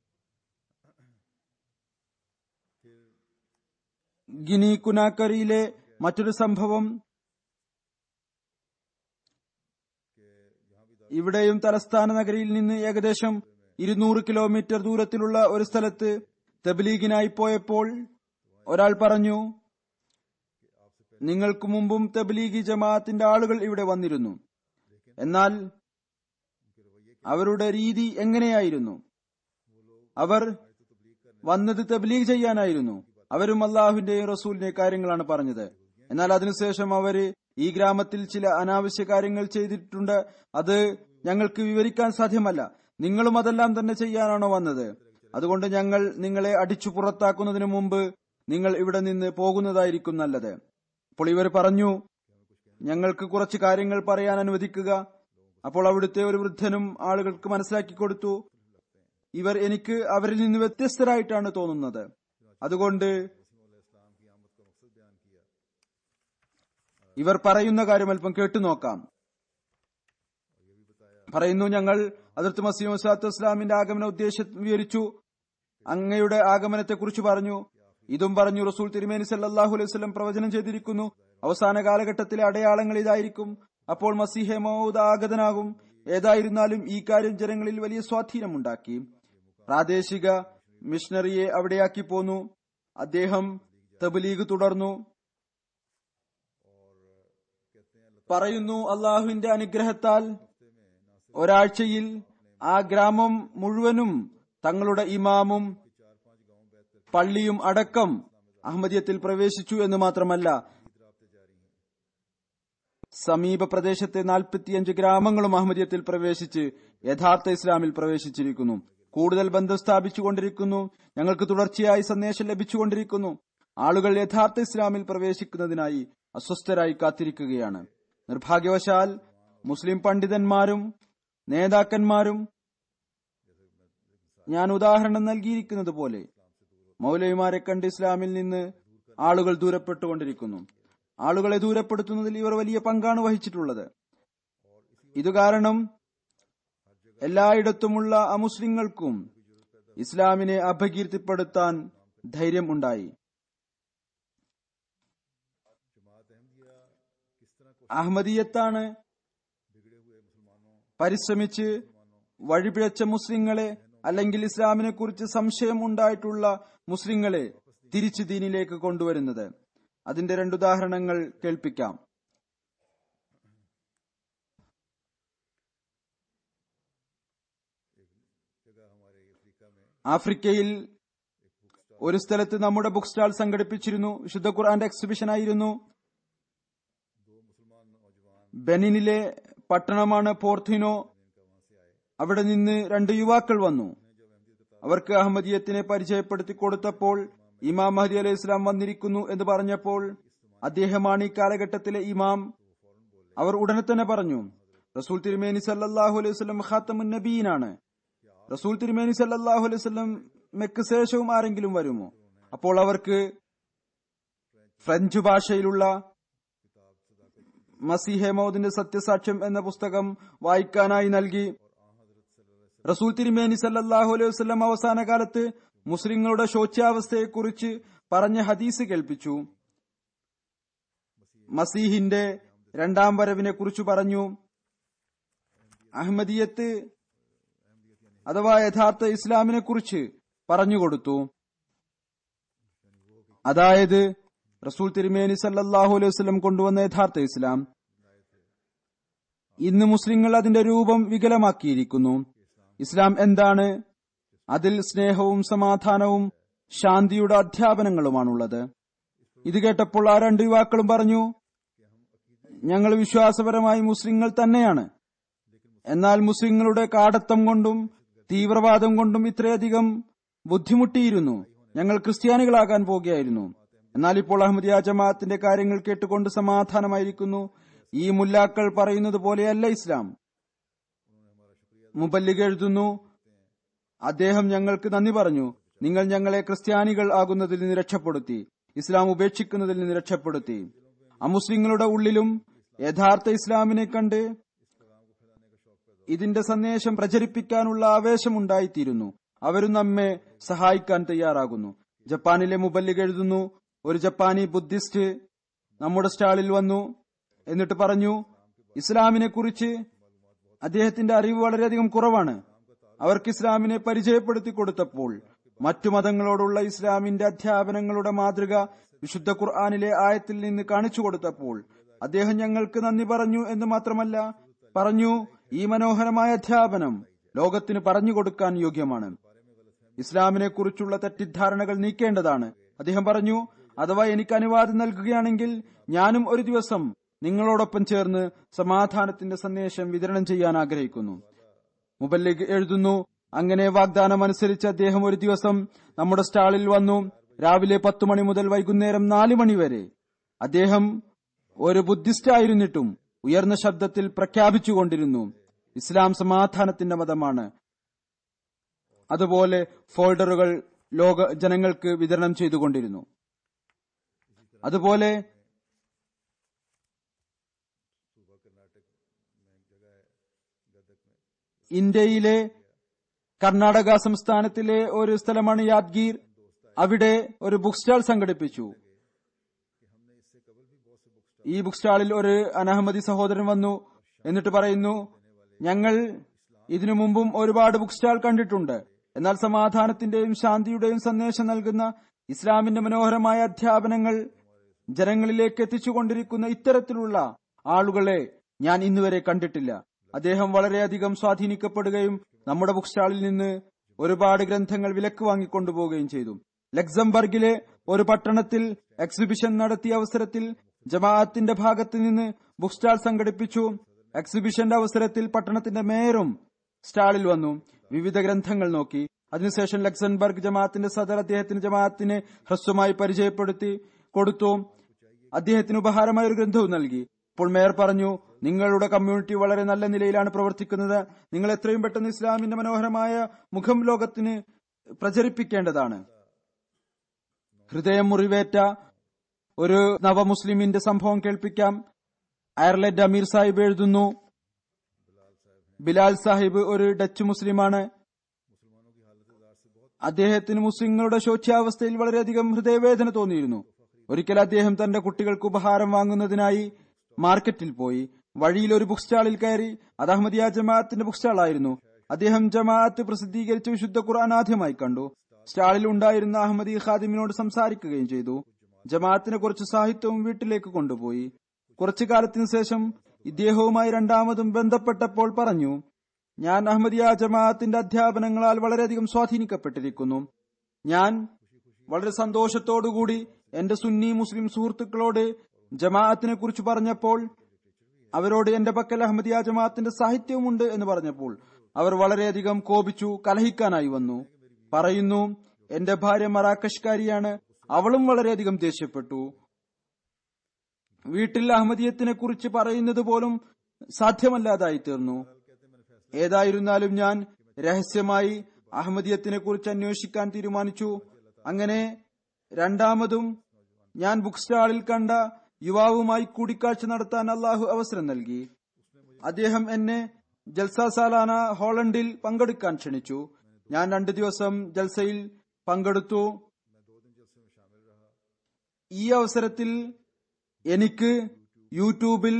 ഗിനി കുനാക്കറിയിലെ മറ്റൊരു സംഭവം ഇവിടെയും തലസ്ഥാന നഗരിയിൽ നിന്ന് ഏകദേശം ഇരുന്നൂറ് കിലോമീറ്റർ ദൂരത്തിലുള്ള ഒരു സ്ഥലത്ത് തബ്ലീഗിനായി പോയപ്പോൾ ഒരാൾ പറഞ്ഞു നിങ്ങൾക്ക് മുമ്പും തബ്ലീഗി ജമാഅത്തിന്റെ ആളുകൾ ഇവിടെ വന്നിരുന്നു എന്നാൽ അവരുടെ രീതി എങ്ങനെയായിരുന്നു അവർ വന്നത് തബ്ലീഗ് ചെയ്യാനായിരുന്നു അവരും അള്ളാഹുവിന്റെയും റസൂലിന്റെ കാര്യങ്ങളാണ് പറഞ്ഞത് എന്നാൽ അതിനുശേഷം അവര് ഈ ഗ്രാമത്തിൽ ചില അനാവശ്യ കാര്യങ്ങൾ ചെയ്തിട്ടുണ്ട് അത് ഞങ്ങൾക്ക് വിവരിക്കാൻ സാധ്യമല്ല നിങ്ങളും അതെല്ലാം തന്നെ ചെയ്യാനാണോ വന്നത് അതുകൊണ്ട് ഞങ്ങൾ നിങ്ങളെ അടിച്ചു പുറത്താക്കുന്നതിന് മുമ്പ് നിങ്ങൾ ഇവിടെ നിന്ന് പോകുന്നതായിരിക്കും നല്ലത് അപ്പോൾ ഇവർ പറഞ്ഞു ഞങ്ങൾക്ക് കുറച്ച് കാര്യങ്ങൾ പറയാൻ അനുവദിക്കുക അപ്പോൾ അവിടുത്തെ ഒരു വൃദ്ധനും ആളുകൾക്ക് മനസ്സിലാക്കി കൊടുത്തു ഇവർ എനിക്ക് അവരിൽ നിന്ന് വ്യത്യസ്തരായിട്ടാണ് തോന്നുന്നത് അതുകൊണ്ട് ഇവർ പറയുന്ന കാര്യം അല്പം കേട്ടുനോക്കാം പറയുന്നു ഞങ്ങൾ അതിർത്ത് മസീം സാത്തു ഇസ്ലാമിന്റെ ആഗമന ഉദ്ദേശം വിവരിച്ചു അങ്ങയുടെ ആഗമനത്തെക്കുറിച്ച് പറഞ്ഞു ഇതും പറഞ്ഞു റസൂൽ തിരുമേനി സല്ലാഹു അലൈഹി വസല്ലം പ്രവചനം ചെയ്തിരിക്കുന്നു അവസാന കാലഘട്ടത്തിലെ അടയാളങ്ങൾ ഇതായിരിക്കും അപ്പോൾ മസീഹെ മൗദ് ആഗതനാകും ഏതായിരുന്നാലും ഈ കാര്യം ജനങ്ങളിൽ വലിയ സ്വാധീനമുണ്ടാക്കി പ്രാദേശിക മിഷണറിയെ അവിടെയാക്കി പോന്നു അദ്ദേഹം തബ്ലീഗ് തുടർന്നു പറയുന്നു അള്ളാഹുവിന്റെ അനുഗ്രഹത്താൽ ഒരാഴ്ചയിൽ ആ ഗ്രാമം മുഴുവനും തങ്ങളുടെ ഇമാമും പള്ളിയും അടക്കം അഹമ്മദിയത്തിൽ പ്രവേശിച്ചു എന്ന് മാത്രമല്ല സമീപ പ്രദേശത്തെ നാൽപ്പത്തിയഞ്ച് ഗ്രാമങ്ങളും അഹമ്മദിയത്തിൽ പ്രവേശിച്ച് യഥാർത്ഥ ഇസ്ലാമിൽ പ്രവേശിച്ചിരിക്കുന്നു കൂടുതൽ ബന്ധം സ്ഥാപിച്ചുകൊണ്ടിരിക്കുന്നു ഞങ്ങൾക്ക് തുടർച്ചയായി സന്ദേശം ലഭിച്ചുകൊണ്ടിരിക്കുന്നു ആളുകൾ യഥാർത്ഥ ഇസ്ലാമിൽ പ്രവേശിക്കുന്നതിനായി അസ്വസ്ഥരായി കാത്തിരിക്കുകയാണ് നിർഭാഗ്യവശാൽ മുസ്ലിം പണ്ഡിതന്മാരും നേതാക്കന്മാരും ഞാൻ ഉദാഹരണം നൽകിയിരിക്കുന്നത് പോലെ മൗലവിമാരെ കണ്ട് ഇസ്ലാമിൽ നിന്ന് ആളുകൾ ദൂരപ്പെട്ടുകൊണ്ടിരിക്കുന്നു ആളുകളെ ദൂരപ്പെടുത്തുന്നതിൽ ഇവർ വലിയ പങ്കാണ് വഹിച്ചിട്ടുള്ളത് ഇത് കാരണം എല്ലായിടത്തുമുള്ള അമുസ്ലിങ്ങൾക്കും ഇസ്ലാമിനെ അപകീർത്തിപ്പെടുത്താൻ ധൈര്യം ഉണ്ടായി അഹമ്മദീയത്താണ് പരിശ്രമിച്ച് വഴിപിഴച്ച മുസ്ലിങ്ങളെ അല്ലെങ്കിൽ ഇസ്ലാമിനെ കുറിച്ച് സംശയം ഉണ്ടായിട്ടുള്ള മുസ്ലിങ്ങളെ തിരിച്ചു ദീനിലേക്ക് കൊണ്ടുവരുന്നത് അതിന്റെ രണ്ടുദാഹരണങ്ങൾ കേൾപ്പിക്കാം ആഫ്രിക്കയിൽ ഒരു സ്ഥലത്ത് നമ്മുടെ ബുക്ക് സ്റ്റാൾ സംഘടിപ്പിച്ചിരുന്നു വിശുദ്ധ ഖുർആന്റെ എക്സിബിഷൻ ആയിരുന്നു ബെനിനിലെ പട്ടണമാണ് പോർത്തിനോ അവിടെ നിന്ന് രണ്ട് യുവാക്കൾ വന്നു അവർക്ക് അഹമ്മദിയത്തിനെ പരിചയപ്പെടുത്തി കൊടുത്തപ്പോൾ ഇമാം മഹദി അലൈഹി ഇസ്ലാം വന്നിരിക്കുന്നു എന്ന് പറഞ്ഞപ്പോൾ അദ്ദേഹമാണ് ഈ കാലഘട്ടത്തിലെ ഇമാം അവർ ഉടനെ തന്നെ പറഞ്ഞു റസൂൽ തിരുമേനി സല്ലല്ലാഹു അലൈഹി വസല്ലം ഖാത്തമുൻ നബീനാണ് റസൂൽ തിരുമേനി സല്ലല്ലാഹു അലൈഹി വസല്ലം മെക്ക് ശേഷവും ആരെങ്കിലും വരുമോ അപ്പോൾ അവർക്ക് ഫ്രഞ്ച് ഭാഷയിലുള്ള മസീഹെ മൗദിന്റെ സത്യസാക്ഷ്യം എന്ന പുസ്തകം വായിക്കാനായി നൽകി റസൂൽ തിരുമേനി സല്ലല്ലാഹു അലൈഹി വസല്ലം അവസാന കാലത്ത് മുസ്ലിങ്ങളുടെ ശോച്യാവസ്ഥയെക്കുറിച്ച് പറഞ്ഞ ഹദീസ് കേൾപ്പിച്ചു മസീഹിന്റെ രണ്ടാം വരവിനെ കുറിച്ച് പറഞ്ഞു അഹമ്മദിയത്ത് അഥവാ യഥാർത്ഥ ഇസ്ലാമിനെ കുറിച്ച് പറഞ്ഞുകൊടുത്തു അതായത് റസൂൽ തിരുമേനി സല്ലല്ലാഹു അലൈഹി വസല്ലം കൊണ്ടുവന്ന യഥാർത്ഥ ഇസ്ലാം ഇന്ന് മുസ്ലിങ്ങൾ അതിന്റെ രൂപം വികലമാക്കിയിരിക്കുന്നു ഇസ്ലാം എന്താണ് അതിൽ സ്നേഹവും സമാധാനവും ശാന്തിയുടെ അധ്യാപനങ്ങളുമാണുള്ളത് ഇത് കേട്ടപ്പോൾ ആ രണ്ട് യുവാക്കളും പറഞ്ഞു ഞങ്ങൾ വിശ്വാസപരമായി മുസ്ലിങ്ങൾ തന്നെയാണ് എന്നാൽ മുസ്ലിങ്ങളുടെ കാടത്തം കൊണ്ടും തീവ്രവാദം കൊണ്ടും ഇത്രയധികം ബുദ്ധിമുട്ടിയിരുന്നു ഞങ്ങൾ ക്രിസ്ത്യാനികളാകാൻ പോകുകയായിരുന്നു എന്നാൽ ഇപ്പോൾ അഹമ്മദിയ ജമാഅത്തിന്റെ കാര്യങ്ങൾ കേട്ടുകൊണ്ട് സമാധാനമായിരിക്കുന്നു ഈ മുല്ലാക്കൾ പറയുന്നത് പോലെയല്ല ഇസ്ലാം മുബല്ലിഗ് എഴുതുന്നു അദ്ദേഹം ഞങ്ങൾക്ക് നന്ദി പറഞ്ഞു നിങ്ങൾ ഞങ്ങളെ ക്രിസ്ത്യാനികൾ ആകുന്നതിൽ നിന്ന് രക്ഷപ്പെടുത്തി ഇസ്ലാം ഉപേക്ഷിക്കുന്നതിൽ നിന്ന് രക്ഷപ്പെടുത്തി അമുസ്ലിങ്ങളുടെ ഉള്ളിലും യഥാർത്ഥ ഇസ്ലാമിനെ കണ്ട് ഇതിന്റെ സന്ദേശം പ്രചരിപ്പിക്കാനുള്ള ആവേശമുണ്ടായിത്തീരുന്നു അവരും നമ്മെ സഹായിക്കാൻ തയ്യാറാകുന്നു ജപ്പാനിലെ മുബല്ലിഗ് എഴുതുന്നു ഒരു ജപ്പാനി ബുദ്ധിസ്റ്റ് നമ്മുടെ സ്റ്റാളിൽ വന്നു എന്നിട്ട് പറഞ്ഞു ഇസ്ലാമിനെ കുറിച്ച് അദ്ദേഹത്തിന്റെ അറിവ് വളരെയധികം കുറവാണ് അവർക്ക് ഇസ്ലാമിനെ പരിചയപ്പെടുത്തി കൊടുത്തപ്പോൾ മറ്റു മതങ്ങളോടുള്ള ഇസ്ലാമിന്റെ അധ്യാപനങ്ങളുടെ മാതൃക വിശുദ്ധ ഖുർആാനിലെ ആയത്തിൽ നിന്ന് കാണിച്ചു കൊടുത്തപ്പോൾ അദ്ദേഹം ഞങ്ങൾക്ക് നന്ദി പറഞ്ഞു എന്ന് മാത്രമല്ല പറഞ്ഞു ഈ മനോഹരമായ അധ്യാപനം ലോകത്തിന് പറഞ്ഞു കൊടുക്കാൻ യോഗ്യമാണ് ഇസ്ലാമിനെ കുറിച്ചുള്ള തെറ്റിദ്ധാരണകൾ നീക്കേണ്ടതാണ് അദ്ദേഹം പറഞ്ഞു അഥവാ എനിക്ക് അനുവാദം നൽകുകയാണെങ്കിൽ ഞാനും ഒരു ദിവസം നിങ്ങളോടൊപ്പം ചേർന്ന് സമാധാനത്തിന്റെ സന്ദേശം വിതരണം ചെയ്യാൻ ആഗ്രഹിക്കുന്നു മുബല്ലിഗ് എഴുതുന്നു അങ്ങനെ വാഗ്ദാനം അനുസരിച്ച് അദ്ദേഹം ഒരു ദിവസം നമ്മുടെ സ്റ്റാളിൽ വന്നു രാവിലെ പത്തു മണി മുതൽ വൈകുന്നേരം നാല് മണി വരെ അദ്ദേഹം ഒരു ബുദ്ധിസ്റ്റ് ആയിരുന്നിട്ടും ഉയർന്ന ശബ്ദത്തിൽ പ്രഖ്യാപിച്ചുകൊണ്ടിരുന്നു ഇസ്ലാം സമാധാനത്തിന്റെ മതമാണ് അതുപോലെ ഫോൾഡറുകൾ ലോക ജനങ്ങൾക്ക് വിതരണം ചെയ്തുകൊണ്ടിരുന്നു അതുപോലെ ഇന്ത്യയിലെ കർണാടക സംസ്ഥാനത്തിലെ ഒരു സ്ഥലമാണ് യാദ്ഗീർ അവിടെ ഒരു ബുക്ക് സ്റ്റാൾ സംഘടിപ്പിച്ചു ഈ ബുക്ക് സ്റ്റാളിൽ ഒരു അനഹമ്മദി സഹോദരൻ വന്നു എന്നിട്ട് പറയുന്നു ഞങ്ങൾ ഇതിനു മുമ്പും ഒരുപാട് ബുക്ക് സ്റ്റാൾ കണ്ടിട്ടുണ്ട് എന്നാൽ സമാധാനത്തിന്റെയും ശാന്തിയുടെയും സന്ദേശം നൽകുന്ന ഇസ്ലാമിന്റെ മനോഹരമായ അധ്യാപനങ്ങൾ ജനങ്ങളിലേക്ക് എത്തിച്ചുകൊണ്ടിരിക്കുന്ന ഇത്തരത്തിലുള്ള ആളുകളെ ഞാൻ ഇന്നുവരെ കണ്ടിട്ടില്ല അദ്ദേഹം വളരെയധികം സ്വാധീനിക്കപ്പെടുകയും നമ്മുടെ ബുക്ക് സ്റ്റാളിൽ നിന്ന് ഒരുപാട് ഗ്രന്ഥങ്ങൾ വിലക്ക് വാങ്ങിക്കൊണ്ടുപോവുകയും ചെയ്തു ലക്സംബർഗിലെ ഒരു പട്ടണത്തിൽ എക്സിബിഷൻ നടത്തിയ അവസരത്തിൽ ജമാഅത്തിന്റെ ഭാഗത്ത് നിന്ന് ബുക്ക് സ്റ്റാൾ സംഘടിപ്പിച്ചു എക്സിബിഷന്റെ അവസരത്തിൽ പട്ടണത്തിന്റെ മേയറും സ്റ്റാളിൽ വന്നു വിവിധ ഗ്രന്ഥങ്ങൾ നോക്കി അതിനുശേഷം ലക്സംബർഗ് ജമാഅത്തിന്റെ സദർ അദ്ദേഹത്തിന് ജമാഅത്തിനെ ഹ്രസ്വമായി പരിചയപ്പെടുത്തി കൊടുത്തു അദ്ദേഹത്തിന് ഉപഹാരമായ ഒരു ഗ്രന്ഥവും നൽകി അപ്പോൾ മേയർ പറഞ്ഞു നിങ്ങളുടെ കമ്മ്യൂണിറ്റി വളരെ നല്ല നിലയിലാണ് പ്രവർത്തിക്കുന്നത് നിങ്ങൾ എത്രയും പെട്ടെന്ന് ഇസ്ലാമിന്റെ മനോഹരമായ മുഖം ലോകത്തിന് പ്രചരിപ്പിക്കേണ്ടതാണ് ഹൃദയം മുറിവേറ്റ ഒരു നവമുസ്ലിമിന്റെ സംഭവം കേൾപ്പിക്കാം അയർലൻഡ് അമീർ സാഹിബ് എഴുതുന്നു ബിലാൽ സാഹിബ് ഒരു ഡച്ച് മുസ്ലിമാണ് അദ്ദേഹത്തിന് മുസ്ലിങ്ങളുടെ ശോച്യാവസ്ഥയിൽ വളരെയധികം ഹൃദയവേദന തോന്നിയിരുന്നു ഒരിക്കൽ അദ്ദേഹം തന്റെ കുട്ടികൾക്ക് ഉപഹാരം വാങ്ങുന്നതിനായി മാർക്കറ്റിൽ പോയി വഴിയിൽ ഒരു ബുക്ക് സ്റ്റാളിൽ കയറി അത് അഹമ്മദിയ ജമാഅത്തിന്റെ ബുക്ക് സ്റ്റാൾ ആയിരുന്നു അദ്ദേഹം ജമാഅത്ത് പ്രസിദ്ധീകരിച്ച വിശുദ്ധ ഖുർആൻ ആദ്യമായി കണ്ടു സ്റ്റാളിൽ ഉണ്ടായിരുന്ന അഹമ്മദി ഖാദിമിനോട് സംസാരിക്കുകയും ചെയ്തു ജമാഅത്തിനെ കുറച്ച് സാഹിത്യവും വീട്ടിലേക്ക് കൊണ്ടുപോയി കുറച്ചു കാലത്തിനു ശേഷം ഇദ്ദേഹവുമായി രണ്ടാമതും ബന്ധപ്പെട്ടപ്പോൾ പറഞ്ഞു ഞാൻ അഹമ്മദിയ ജമാഅത്തിന്റെ അധ്യാപനങ്ങളാൽ വളരെയധികം സ്വാധീനിക്കപ്പെട്ടിരിക്കുന്നു ഞാൻ വളരെ സന്തോഷത്തോടുകൂടി എന്റെ സുന്നി മുസ്ലിം സുഹൃത്തുക്കളോട് ജമാഅത്തിനെ കുറിച്ച് പറഞ്ഞപ്പോൾ അവരോട് എന്റെ പക്കൽ അഹമ്മദിയ ജമാഅത്തിന്റെ സാഹിത്യവുമുണ്ട് എന്ന് പറഞ്ഞപ്പോൾ അവർ വളരെയധികം കോപിച്ചു കലഹിക്കാനായി വന്നു പറയുന്നു എന്റെ ഭാര്യ മറാക്കഷ്കാരിയാണ് അവളും വളരെയധികം ദേഷ്യപ്പെട്ടു വീട്ടിൽ അഹമ്മദിയത്തിനെ കുറിച്ച് പറയുന്നത് പോലും സാധ്യമല്ലാതായി തീർന്നു ഏതായിരുന്നാലും ഞാൻ രഹസ്യമായി അഹമ്മദിയത്തിനെ കുറിച്ച് അന്വേഷിക്കാൻ തീരുമാനിച്ചു അങ്ങനെ രണ്ടാമതും ഞാൻ ബുക്ക് സ്റ്റാളിൽ കണ്ട യുവാവുമായി കൂടിക്കാഴ്ച നടത്താൻ അള്ളാഹു അവസരം നൽകി അദ്ദേഹം എന്നെ ജൽസ സാലാന ഹോളണ്ടിൽ പങ്കെടുക്കാൻ ക്ഷണിച്ചു ഞാൻ രണ്ടു ദിവസം ജൽസയിൽ പങ്കെടുത്തു ഈ അവസരത്തിൽ എനിക്ക് യൂട്യൂബിൽ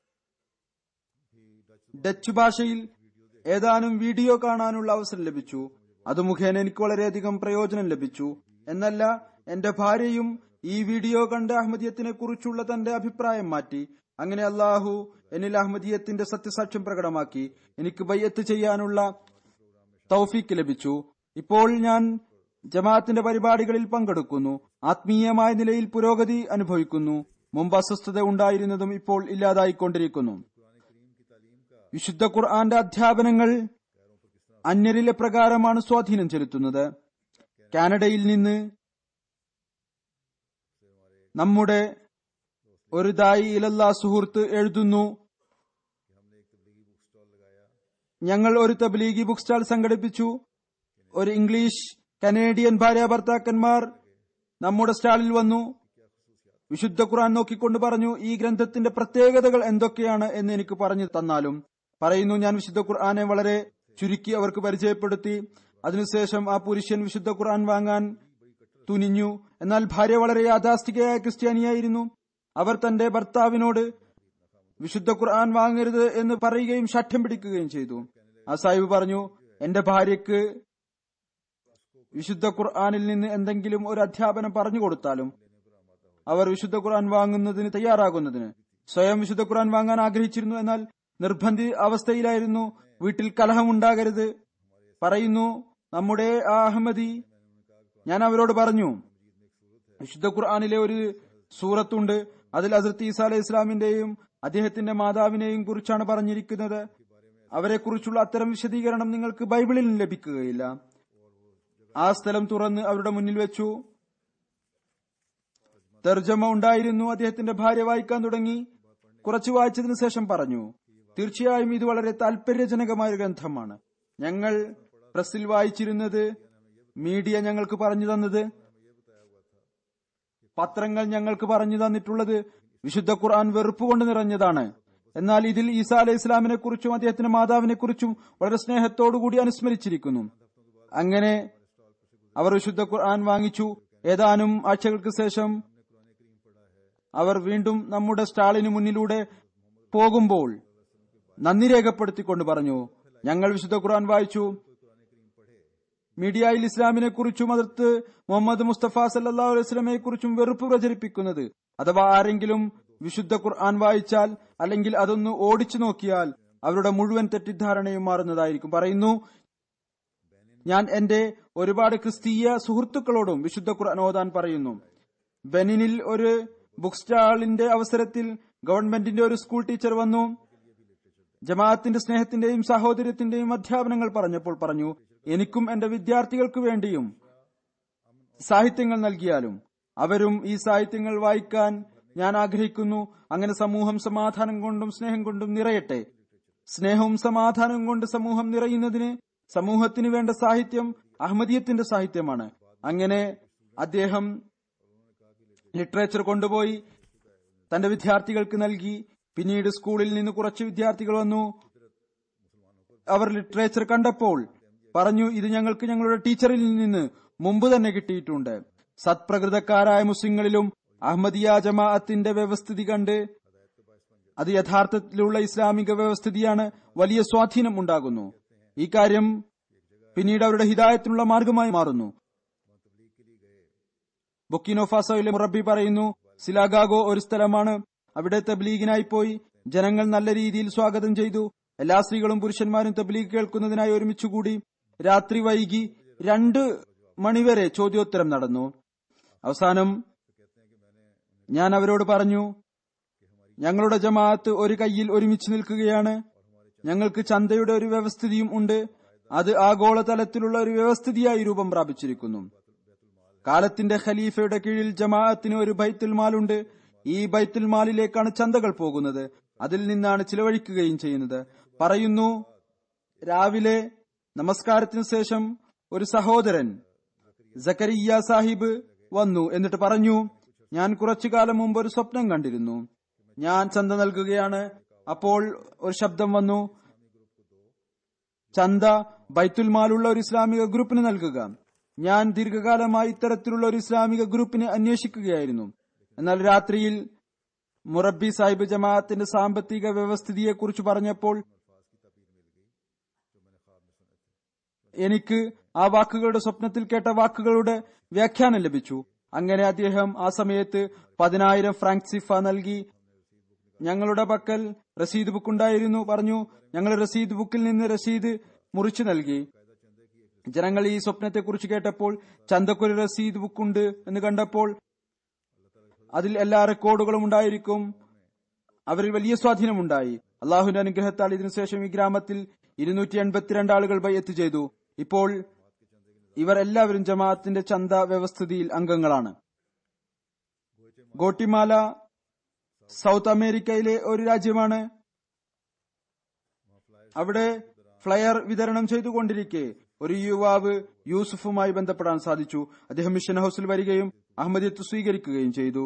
ഡച്ച് ഭാഷയിൽ ഏതാനും വീഡിയോ കാണാനുള്ള അവസരം ലഭിച്ചു അത് മുഖേന എനിക്ക് വളരെയധികം പ്രയോജനം ലഭിച്ചു എന്നല്ല എന്റെ ഭാര്യയും ഈ വീഡിയോ കണ്ട് അഹമ്മദിയത്തിനെ കുറിച്ചുള്ള തന്റെ അഭിപ്രായം മാറ്റി അങ്ങനെ അള്ളാഹു എന്നിൽ അഹമ്മദിയത്തിന്റെ സത്യസാക്ഷ്യം പ്രകടമാക്കി എനിക്ക് ബയ്യത്ത് ചെയ്യാനുള്ള തൗഫീക്ക് ലഭിച്ചു ഇപ്പോൾ ഞാൻ ജമാഅത്തിന്റെ പരിപാടികളിൽ പങ്കെടുക്കുന്നു ആത്മീയമായ നിലയിൽ പുരോഗതി അനുഭവിക്കുന്നു മുമ്പ് അസ്വസ്ഥത ഉണ്ടായിരുന്നതും ഇപ്പോൾ ഇല്ലാതായിക്കൊണ്ടിരിക്കുന്നു വിശുദ്ധ ഖുർആന്റെ അധ്യാപനങ്ങൾ അന്യരിലെ പ്രകാരമാണ് സ്വാധീനം ചെലുത്തുന്നത് കാനഡയിൽ നിന്ന് നമ്മുടെ ഒരു ദായി ഇലല്ലാ സുഹൃത്ത് എഴുതുന്നു ഞങ്ങൾ ഒരു തബ്ലീഗി ബുക്ക് സ്റ്റാൾ സംഘടിപ്പിച്ചു ഒരു ഇംഗ്ലീഷ് കനേഡിയൻ ഭാര്യ ഭർത്താക്കന്മാർ നമ്മുടെ സ്റ്റാളിൽ വന്നു വിശുദ്ധ ഖുർആൻ നോക്കിക്കൊണ്ട് പറഞ്ഞു ഈ ഗ്രന്ഥത്തിന്റെ പ്രത്യേകതകൾ എന്തൊക്കെയാണ് എന്ന് എനിക്ക് പറഞ്ഞു തന്നാലും പറയുന്നു ഞാൻ വിശുദ്ധ ഖുർആനെ വളരെ ചുരുക്കി അവർക്ക് പരിചയപ്പെടുത്തി അതിനുശേഷം ആ പുരുഷൻ വിശുദ്ധ ഖുർആൻ വാങ്ങാൻ തുനിഞ്ഞു എന്നാൽ ഭാര്യ വളരെ യാഥാസ്ഥികയായ ക്രിസ്ത്യാനിയായിരുന്നു അവർ തന്റെ ഭർത്താവിനോട് വിശുദ്ധ ഖുർആൻ വാങ്ങരുത് എന്ന് പറയുകയും ശഠ്യം പിടിക്കുകയും ചെയ്തു ആ സാഹിബ് പറഞ്ഞു എന്റെ ഭാര്യയ്ക്ക് വിശുദ്ധ ഖുർആനിൽ നിന്ന് എന്തെങ്കിലും ഒരു അധ്യാപനം പറഞ്ഞു കൊടുത്താലും അവർ വിശുദ്ധ ഖുർആൻ വാങ്ങുന്നതിന് തയ്യാറാകുന്നതിന് സ്വയം വിശുദ്ധ ഖുർആൻ വാങ്ങാൻ ആഗ്രഹിച്ചിരുന്നു എന്നാൽ നിർബന്ധി അവസ്ഥയിലായിരുന്നു വീട്ടിൽ കലഹമുണ്ടാകരുത് പറയുന്നു നമ്മുടെ ആ അഹമ്മദി ഞാൻ അവരോട് പറഞ്ഞു വിശുദ്ധ ഖുർആാനിലെ ഒരു സൂറത്തുണ്ട് അതിൽ അസർത്ത് ഈസ അലൈഹി ഇസ്ലാമിന്റെയും അദ്ദേഹത്തിന്റെ മാതാവിനെയും കുറിച്ചാണ് പറഞ്ഞിരിക്കുന്നത് അവരെ കുറിച്ചുള്ള അത്തരം വിശദീകരണം നിങ്ങൾക്ക് ബൈബിളിൽ ലഭിക്കുകയില്ല ആ സ്ഥലം തുറന്ന് അവരുടെ മുന്നിൽ വെച്ചു തർജമ ഉണ്ടായിരുന്നു അദ്ദേഹത്തിന്റെ ഭാര്യ വായിക്കാൻ തുടങ്ങി കുറച്ചു വായിച്ചതിനു ശേഷം പറഞ്ഞു തീർച്ചയായും ഇത് വളരെ താല്പര്യജനകമായ ഒരു ഗ്രന്ഥമാണ് ഞങ്ങൾ പ്രസിൽ വായിച്ചിരുന്നത് മീഡിയ ഞങ്ങൾക്ക് പറഞ്ഞു തന്നത് പത്രങ്ങൾ ഞങ്ങൾക്ക് പറഞ്ഞു തന്നിട്ടുള്ളത് വിശുദ്ധ ഖുർആൻ വെറുപ്പ് കൊണ്ട് നിറഞ്ഞതാണ് എന്നാൽ ഇതിൽ ഈസാ അലൈഹി ഇസ്ലാമിനെ കുറിച്ചും അദ്ദേഹത്തിന്റെ മാതാവിനെ കുറിച്ചും വളരെ സ്നേഹത്തോടുകൂടി അനുസ്മരിച്ചിരിക്കുന്നു അങ്ങനെ അവർ വിശുദ്ധ ഖുർആൻ വാങ്ങിച്ചു ഏതാനും ആഴ്ചകൾക്ക് ശേഷം അവർ വീണ്ടും നമ്മുടെ സ്റ്റാളിന് മുന്നിലൂടെ പോകുമ്പോൾ നന്ദി രേഖപ്പെടുത്തിക്കൊണ്ട് പറഞ്ഞു ഞങ്ങൾ വിശുദ്ധ ഖുർആൻ വായിച്ചു മീഡിയയിൽ ഇസ്ലാമിനെ കുറിച്ചും അതിർത്ത് മുഹമ്മദ് മുസ്തഫ സല്ലാ അലൈസ്ലമയെ കുറിച്ചും വെറുപ്പ് പ്രചരിപ്പിക്കുന്നത് അഥവാ ആരെങ്കിലും വിശുദ്ധ ഖുർആൻ വായിച്ചാൽ അല്ലെങ്കിൽ അതൊന്ന് ഓടിച്ചു നോക്കിയാൽ അവരുടെ മുഴുവൻ തെറ്റിദ്ധാരണയും മാറുന്നതായിരിക്കും പറയുന്നു ഞാൻ എന്റെ ഒരുപാട് ക്രിസ്തീയ സുഹൃത്തുക്കളോടും വിശുദ്ധ ഖുർആൻ ഓതാൻ പറയുന്നു ബെനിനിൽ ഒരു ബുക്ക് സ്റ്റാളിന്റെ അവസരത്തിൽ ഗവൺമെന്റിന്റെ ഒരു സ്കൂൾ ടീച്ചർ വന്നു ജമാഅത്തിന്റെ സ്നേഹത്തിന്റെയും സഹോദര്യത്തിന്റെയും അധ്യാപനങ്ങൾ പറഞ്ഞപ്പോൾ പറഞ്ഞു എനിക്കും എന്റെ വിദ്യാർത്ഥികൾക്ക് വേണ്ടിയും സാഹിത്യങ്ങൾ നൽകിയാലും അവരും ഈ സാഹിത്യങ്ങൾ വായിക്കാൻ ഞാൻ ആഗ്രഹിക്കുന്നു അങ്ങനെ സമൂഹം സമാധാനം കൊണ്ടും സ്നേഹം കൊണ്ടും നിറയട്ടെ സ്നേഹവും സമാധാനവും കൊണ്ട് സമൂഹം നിറയുന്നതിന് സമൂഹത്തിന് വേണ്ട സാഹിത്യം അഹമ്മദീയത്തിന്റെ സാഹിത്യമാണ് അങ്ങനെ അദ്ദേഹം ലിറ്ററേച്ചർ കൊണ്ടുപോയി തന്റെ വിദ്യാർത്ഥികൾക്ക് നൽകി പിന്നീട് സ്കൂളിൽ നിന്ന് കുറച്ച് വിദ്യാർത്ഥികൾ വന്നു അവർ ലിറ്ററേച്ചർ കണ്ടപ്പോൾ പറഞ്ഞു ഇത് ഞങ്ങൾക്ക് ഞങ്ങളുടെ ടീച്ചറിൽ നിന്ന് മുമ്പ് തന്നെ കിട്ടിയിട്ടുണ്ട് സത്പ്രകൃതക്കാരായ മുസ്ലിങ്ങളിലും അഹമ്മദിയ ജമാഅത്തിന്റെ വ്യവസ്ഥിതി കണ്ട് അത് യഥാർത്ഥത്തിലുള്ള ഇസ്ലാമിക വ്യവസ്ഥിതിയാണ് വലിയ സ്വാധീനം ഉണ്ടാകുന്നു ഈ കാര്യം പിന്നീട് അവരുടെ ഹിദായത്തിനുള്ള മാർഗമായി മാറുന്നു ബുക്കിനോഫാസോയിലെ മുറബി പറയുന്നു സിലാഗാഗോ ഒരു സ്ഥലമാണ് അവിടെ തബ്ലീഗിനായി പോയി ജനങ്ങൾ നല്ല രീതിയിൽ സ്വാഗതം ചെയ്തു എല്ലാ സ്ത്രീകളും പുരുഷന്മാരും തബ്ലീഗ് കേൾക്കുന്നതിനായി ഒരുമിച്ചുകൂടി രാത്രി വൈകി രണ്ട് മണിവരെ ചോദ്യോത്തരം നടന്നു അവസാനം ഞാൻ അവരോട് പറഞ്ഞു ഞങ്ങളുടെ ജമാഅത്ത് ഒരു കയ്യിൽ ഒരുമിച്ച് നിൽക്കുകയാണ് ഞങ്ങൾക്ക് ചന്തയുടെ ഒരു വ്യവസ്ഥിതിയും ഉണ്ട് അത് ആഗോളതലത്തിലുള്ള ഒരു വ്യവസ്ഥിതിയായി രൂപം പ്രാപിച്ചിരിക്കുന്നു കാലത്തിന്റെ ഖലീഫയുടെ കീഴിൽ ജമാഅത്തിന് ഒരു ബൈത്തുൽ മാലുണ്ട് ഈ ബൈത്തുൽ മാലിലേക്കാണ് ചന്തകൾ പോകുന്നത് അതിൽ നിന്നാണ് ചിലവഴിക്കുകയും ചെയ്യുന്നത് പറയുന്നു രാവിലെ നമസ്കാരത്തിന് ശേഷം ഒരു സഹോദരൻ സക്കരിയ സാഹിബ് വന്നു എന്നിട്ട് പറഞ്ഞു ഞാൻ കുറച്ചു കാലം മുമ്പ് ഒരു സ്വപ്നം കണ്ടിരുന്നു ഞാൻ ചന്ത നൽകുകയാണ് അപ്പോൾ ഒരു ശബ്ദം വന്നു ചന്ത ബൈത്തുൽ മാലുള്ള ഒരു ഇസ്ലാമിക ഗ്രൂപ്പിന് നൽകുക ഞാൻ ദീർഘകാലമായി ഇത്തരത്തിലുള്ള ഒരു ഇസ്ലാമിക ഗ്രൂപ്പിനെ അന്വേഷിക്കുകയായിരുന്നു എന്നാൽ രാത്രിയിൽ മുറബി സാഹിബ് ജമാഅത്തിന്റെ സാമ്പത്തിക വ്യവസ്ഥിതിയെ കുറിച്ച് പറഞ്ഞപ്പോൾ എനിക്ക് ആ വാക്കുകളുടെ സ്വപ്നത്തിൽ കേട്ട വാക്കുകളുടെ വ്യാഖ്യാനം ലഭിച്ചു അങ്ങനെ അദ്ദേഹം ആ സമയത്ത് പതിനായിരം ഫ്രാങ്ക് സിഫ നൽകി ഞങ്ങളുടെ പക്കൽ റസീദ് ബുക്ക് ഉണ്ടായിരുന്നു പറഞ്ഞു ഞങ്ങൾ റസീദ് ബുക്കിൽ നിന്ന് റസീദ് മുറിച്ചു നൽകി ജനങ്ങൾ ഈ സ്വപ്നത്തെ കുറിച്ച് കേട്ടപ്പോൾ ചന്തക്കൊരു റസീദ് ബുക്ക് ഉണ്ട് എന്ന് കണ്ടപ്പോൾ അതിൽ എല്ലാ റെക്കോർഡുകളും ഉണ്ടായിരിക്കും അവരിൽ വലിയ സ്വാധീനമുണ്ടായി അള്ളാഹുവിന്റെ അനുഗ്രഹത്താൽ ഇതിനുശേഷം ഈ ഗ്രാമത്തിൽ ഇരുന്നൂറ്റി എൺപത്തിരണ്ട് ആളുകൾ ബയ്യത്ത് ചെയ്തു ഇപ്പോൾ ഇവർ എല്ലാവരും ജമാഅത്തിന്റെ ചന്ത വ്യവസ്ഥിതിയിൽ അംഗങ്ങളാണ് ഗോട്ടിമാല സൗത്ത് അമേരിക്കയിലെ ഒരു രാജ്യമാണ് അവിടെ ഫ്ലയർ വിതരണം ചെയ്തുകൊണ്ടിരിക്കെ ഒരു യുവാവ് യൂസുഫുമായി ബന്ധപ്പെടാൻ സാധിച്ചു അദ്ദേഹം മിഷൻ ഹൌസിൽ വരികയും അഹമ്മദിയത്ത് സ്വീകരിക്കുകയും ചെയ്തു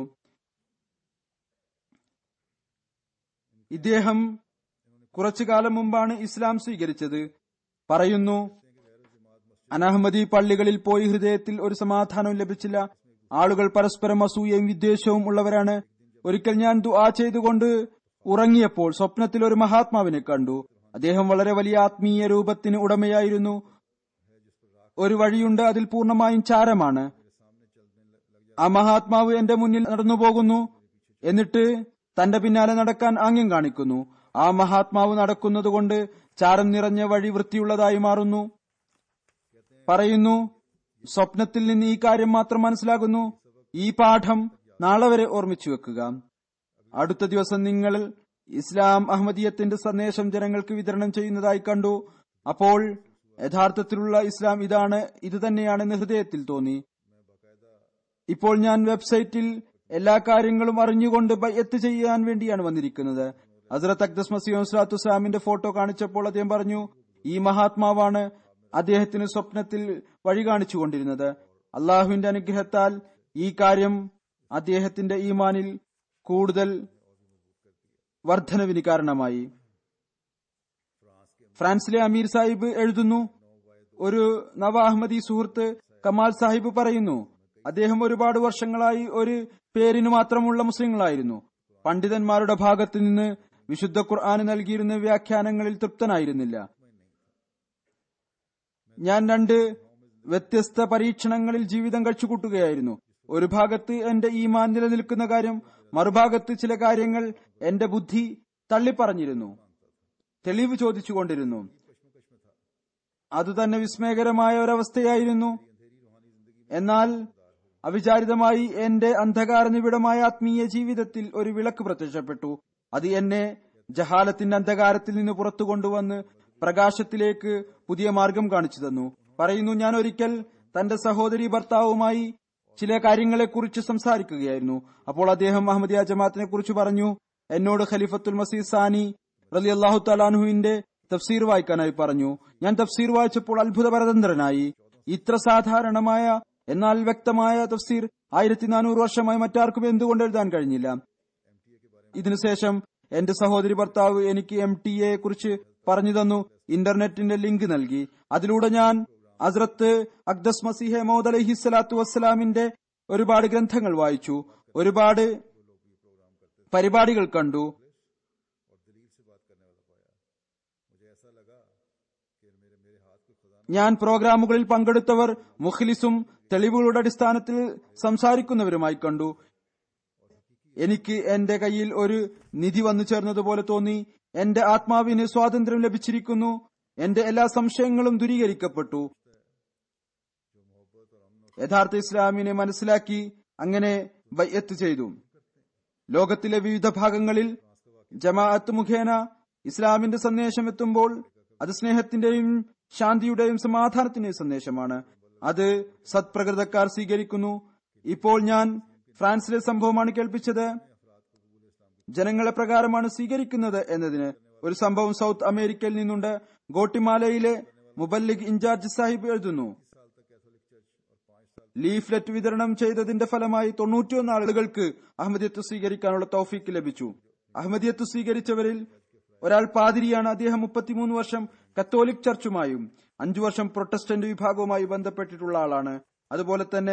ഇദ്ദേഹം കുറച്ചു കാലം മുമ്പാണ് ഇസ്ലാം സ്വീകരിച്ചത് പറയുന്നു അനഹമ്മദി പള്ളികളിൽ പോയി ഹൃദയത്തിൽ ഒരു സമാധാനവും ലഭിച്ചില്ല ആളുകൾ പരസ്പരം അസൂയയും വിദ്വേഷവും ഉള്ളവരാണ് ഒരിക്കൽ ഞാൻ ദുആ ചെയ്തുകൊണ്ട് ഉറങ്ങിയപ്പോൾ സ്വപ്നത്തിൽ ഒരു മഹാത്മാവിനെ കണ്ടു അദ്ദേഹം വളരെ വലിയ ആത്മീയ രൂപത്തിന് ഉടമയായിരുന്നു ഒരു വഴിയുണ്ട് അതിൽ പൂർണ്ണമായും ചാരമാണ് ആ മഹാത്മാവ് എന്റെ മുന്നിൽ നടന്നു പോകുന്നു എന്നിട്ട് തന്റെ പിന്നാലെ നടക്കാൻ ആംഗ്യം കാണിക്കുന്നു ആ മഹാത്മാവ് നടക്കുന്നത് കൊണ്ട് ചാരം നിറഞ്ഞ വഴി വൃത്തിയുള്ളതായി മാറുന്നു പറയുന്നു സ്വപ്നത്തിൽ നിന്ന് ഈ കാര്യം മാത്രം മനസ്സിലാകുന്നു ഈ പാഠം നാളെ വരെ ഓർമ്മിച്ചു വെക്കുക അടുത്ത ദിവസം നിങ്ങൾ ഇസ്ലാം അഹമ്മദീയത്തിന്റെ സന്ദേശം ജനങ്ങൾക്ക് വിതരണം ചെയ്യുന്നതായി കണ്ടു അപ്പോൾ യഥാർത്ഥത്തിലുള്ള ഇസ്ലാം ഇതാണ് ഇത് തന്നെയാണെന്ന് ഹൃദയത്തിൽ തോന്നി ഇപ്പോൾ ഞാൻ വെബ്സൈറ്റിൽ എല്ലാ കാര്യങ്ങളും അറിഞ്ഞുകൊണ്ട് ബയ്യത്ത് ചെയ്യാൻ വേണ്ടിയാണ് വന്നിരിക്കുന്നത് ഹസ്രത്ത് അക്ദസ് മസീം സ്വലാത്തു ഇസ്ലാമിന്റെ ഫോട്ടോ കാണിച്ചപ്പോൾ അദ്ദേഹം പറഞ്ഞു ഈ മഹാത്മാവാണ് അദ്ദേഹത്തിന് സ്വപ്നത്തിൽ വഴി കാണിച്ചുകൊണ്ടിരുന്നത് അള്ളാഹുവിന്റെ അനുഗ്രഹത്താൽ ഈ കാര്യം അദ്ദേഹത്തിന്റെ ഈമാനിൽ കൂടുതൽ വർധനവിന് കാരണമായി ഫ്രാൻസിലെ അമീർ സാഹിബ് എഴുതുന്നു ഒരു നവ അഹമ്മദി സുഹൃത്ത് കമാൽ സാഹിബ് പറയുന്നു അദ്ദേഹം ഒരുപാട് വർഷങ്ങളായി ഒരു പേരിന് മാത്രമുള്ള മുസ്ലിങ്ങളായിരുന്നു പണ്ഡിതന്മാരുടെ ഭാഗത്ത് നിന്ന് വിശുദ്ധ ഖുർആന് നൽകിയിരുന്ന വ്യാഖ്യാനങ്ങളിൽ തൃപ്തനായിരുന്നില്ല ഞാൻ രണ്ട് വ്യത്യസ്ത പരീക്ഷണങ്ങളിൽ ജീവിതം കഴിച്ചുകൂട്ടുകയായിരുന്നു ഒരു ഭാഗത്ത് എന്റെ ഈമാൻ നിലനിൽക്കുന്ന കാര്യം മറുഭാഗത്ത് ചില കാര്യങ്ങൾ എന്റെ ബുദ്ധി തള്ളിപ്പറഞ്ഞിരുന്നു തെളിവ് ചോദിച്ചുകൊണ്ടിരുന്നു അതുതന്നെ വിസ്മയകരമായ ഒരവസ്ഥയായിരുന്നു എന്നാൽ അവിചാരിതമായി എന്റെ അന്ധകാര നിബിഡമായ ആത്മീയ ജീവിതത്തിൽ ഒരു വിളക്ക് പ്രത്യക്ഷപ്പെട്ടു അത് എന്നെ ജഹാലത്തിന്റെ അന്ധകാരത്തിൽ നിന്ന് പുറത്തു കൊണ്ടുവന്ന് പ്രകാശത്തിലേക്ക് പുതിയ മാർഗം കാണിച്ചു തന്നു പറയുന്നു ഞാൻ ഒരിക്കൽ തന്റെ സഹോദരി ഭർത്താവുമായി ചില കാര്യങ്ങളെക്കുറിച്ച് സംസാരിക്കുകയായിരുന്നു അപ്പോൾ അദ്ദേഹം അഹമ്മദിയ ജമാഅത്തിനെ കുറിച്ച് പറഞ്ഞു എന്നോട് ഖലീഫത്തുൽ മസീദ് സാനി റലി അള്ളാഹു തലാൻഹുവിന്റെ തഫ്സീർ വായിക്കാനായി പറഞ്ഞു ഞാൻ തഫ്സീർ വായിച്ചപ്പോൾ അത്ഭുതപരതന്ത്രനായി ഇത്ര സാധാരണമായ എന്നാൽ വ്യക്തമായ തഫ്സീർ ആയിരത്തി നാനൂറ് വർഷമായി മറ്റാർക്കും എന്തുകൊണ്ട് എഴുതാൻ കഴിഞ്ഞില്ല ഇതിനുശേഷം എന്റെ സഹോദരി ഭർത്താവ് എനിക്ക് എം ടി എ കുറിച്ച് പറഞ്ഞു തന്നു ഇന്റർനെറ്റിന്റെ ലിങ്ക് നൽകി അതിലൂടെ ഞാൻ അസ്രത്ത് അക്ദസ് മസീഹ മോദ് അലഹി സ്വലാത്തു വസ്സലാമിന്റെ ഒരുപാട് ഗ്രന്ഥങ്ങൾ വായിച്ചു ഒരുപാട് പരിപാടികൾ കണ്ടു ഞാൻ പ്രോഗ്രാമുകളിൽ പങ്കെടുത്തവർ മുഖ്ലിസും തെളിവുകളുടെ അടിസ്ഥാനത്തിൽ സംസാരിക്കുന്നവരുമായി കണ്ടു എനിക്ക് എന്റെ കയ്യിൽ ഒരു നിധി വന്നു ചേർന്നതുപോലെ തോന്നി എന്റെ ആത്മാവിന് സ്വാതന്ത്ര്യം ലഭിച്ചിരിക്കുന്നു എന്റെ എല്ലാ സംശയങ്ങളും ദൂരീകരിക്കപ്പെട്ടു യഥാർത്ഥ ഇസ്ലാമിനെ മനസ്സിലാക്കി അങ്ങനെ ബയ്യത്ത് ചെയ്തു ലോകത്തിലെ വിവിധ ഭാഗങ്ങളിൽ ജമാഅത്ത് മുഖേന ഇസ്ലാമിന്റെ സന്ദേശം എത്തുമ്പോൾ അത് സ്നേഹത്തിന്റെയും ശാന്തിയുടെയും സമാധാനത്തിന്റെയും സന്ദേശമാണ് അത് സത്പ്രകൃതക്കാർ സ്വീകരിക്കുന്നു ഇപ്പോൾ ഞാൻ ഫ്രാൻസിലെ സംഭവമാണ് കേൾപ്പിച്ചത് ജനങ്ങളെ പ്രകാരമാണ് സ്വീകരിക്കുന്നത് എന്നതിന് ഒരു സംഭവം സൗത്ത് അമേരിക്കയിൽ നിന്നുണ്ട് ഗോട്ടിമാലയിലെ മുബല്ലിഗ് ഇൻചാർജ് സാഹിബ് എഴുതുന്നു ലീഫ്ലെറ്റ് വിതരണം ചെയ്തതിന്റെ ഫലമായി തൊണ്ണൂറ്റിയൊന്ന് ആളുകൾക്ക് അഹമ്മദിയത്ത് സ്വീകരിക്കാനുള്ള തൗഫീക്ക് ലഭിച്ചു അഹമ്മദിയത്ത് സ്വീകരിച്ചവരിൽ ഒരാൾ പാതിരിയാണ് അദ്ദേഹം മുപ്പത്തിമൂന്ന് വർഷം കത്തോലിക് ചർച്ചുമായും അഞ്ചു വർഷം പ്രൊട്ടസ്റ്റന്റ് വിഭാഗവുമായി ബന്ധപ്പെട്ടിട്ടുള്ള ആളാണ് അതുപോലെ തന്നെ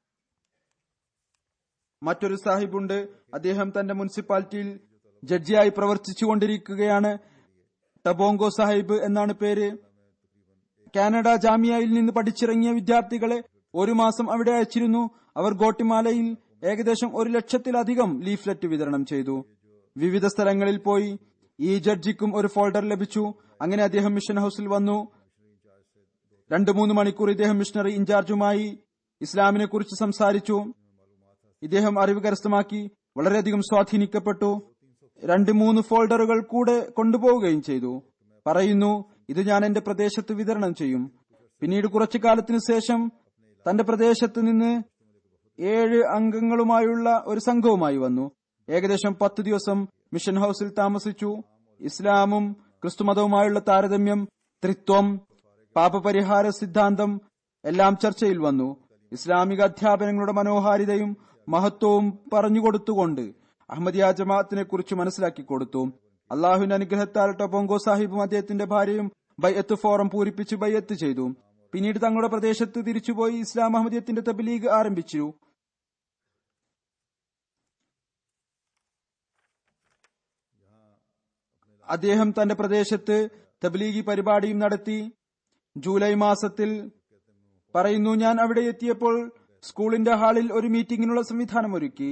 മറ്റൊരു സാഹിബുണ്ട് അദ്ദേഹം തന്റെ മുനിസിപ്പാലിറ്റിയിൽ ജഡ്ജിയായി പ്രവർത്തിച്ചുകൊണ്ടിരിക്കുകയാണ് ടബോങ്കോ സാഹിബ് എന്നാണ് പേര് കാനഡ ജാമിയയിൽ നിന്ന് പഠിച്ചിറങ്ങിയ വിദ്യാർത്ഥികളെ ഒരു മാസം അവിടെ അയച്ചിരുന്നു അവർ ഗോട്ടിമാലയിൽ ഏകദേശം ഒരു ലക്ഷത്തിലധികം ലീഫ്ലെറ്റ് വിതരണം ചെയ്തു വിവിധ സ്ഥലങ്ങളിൽ പോയി ഈ ജഡ്ജിക്കും ഒരു ഫോൾഡർ ലഭിച്ചു അങ്ങനെ അദ്ദേഹം മിഷൻ ഹൌസിൽ വന്നു രണ്ടു മൂന്ന് മണിക്കൂർ ഇദ്ദേഹം മിഷണറി ഇൻചാർജുമായി ഇസ്ലാമിനെ കുറിച്ച് സംസാരിച്ചു ഇദ്ദേഹം അറിവ് കരസ്ഥമാക്കി വളരെയധികം സ്വാധീനിക്കപ്പെട്ടു രണ്ട് മൂന്ന് ഫോൾഡറുകൾ കൂടെ കൊണ്ടുപോവുകയും ചെയ്തു പറയുന്നു ഇത് ഞാൻ എന്റെ പ്രദേശത്ത് വിതരണം ചെയ്യും പിന്നീട് കുറച്ചു കാലത്തിനു ശേഷം തന്റെ പ്രദേശത്ത് നിന്ന് ഏഴ് അംഗങ്ങളുമായുള്ള ഒരു സംഘവുമായി വന്നു ഏകദേശം പത്ത് ദിവസം മിഷൻ ഹൌസിൽ താമസിച്ചു ഇസ്ലാമും ക്രിസ്തുമതവുമായുള്ള താരതമ്യം ത്രിത്വം പാപപരിഹാര സിദ്ധാന്തം എല്ലാം ചർച്ചയിൽ വന്നു ഇസ്ലാമിക അധ്യാപനങ്ങളുടെ മനോഹാരിതയും മഹത്വവും പറഞ്ഞുകൊടുത്തുകൊണ്ട് അഹമ്മദിയ ജമാഅത്തിനെ കുറിച്ച് മനസ്സിലാക്കി കൊടുത്തു അള്ളാഹുവിന്റെ അനുഗ്രഹത്താൽ ടൊബോങ്കോ സാഹിബും അദ്ദേഹത്തിന്റെ ഭാര്യയും ബയ്യത്ത് ഫോറം പൂരിപ്പിച്ച് ബയ്യത്ത് ചെയ്തു പിന്നീട് തങ്ങളുടെ പ്രദേശത്ത് തിരിച്ചുപോയി ഇസ്ലാം അഹമ്മദിയത്തിന്റെ തബ്ലീഗ് ആരംഭിച്ചു അദ്ദേഹം തന്റെ പ്രദേശത്ത് തബ്ലീഗി പരിപാടിയും നടത്തി ജൂലൈ മാസത്തിൽ പറയുന്നു ഞാൻ അവിടെ എത്തിയപ്പോൾ സ്കൂളിന്റെ ഹാളിൽ ഒരു മീറ്റിംഗിനുള്ള സംവിധാനം ഒരുക്കി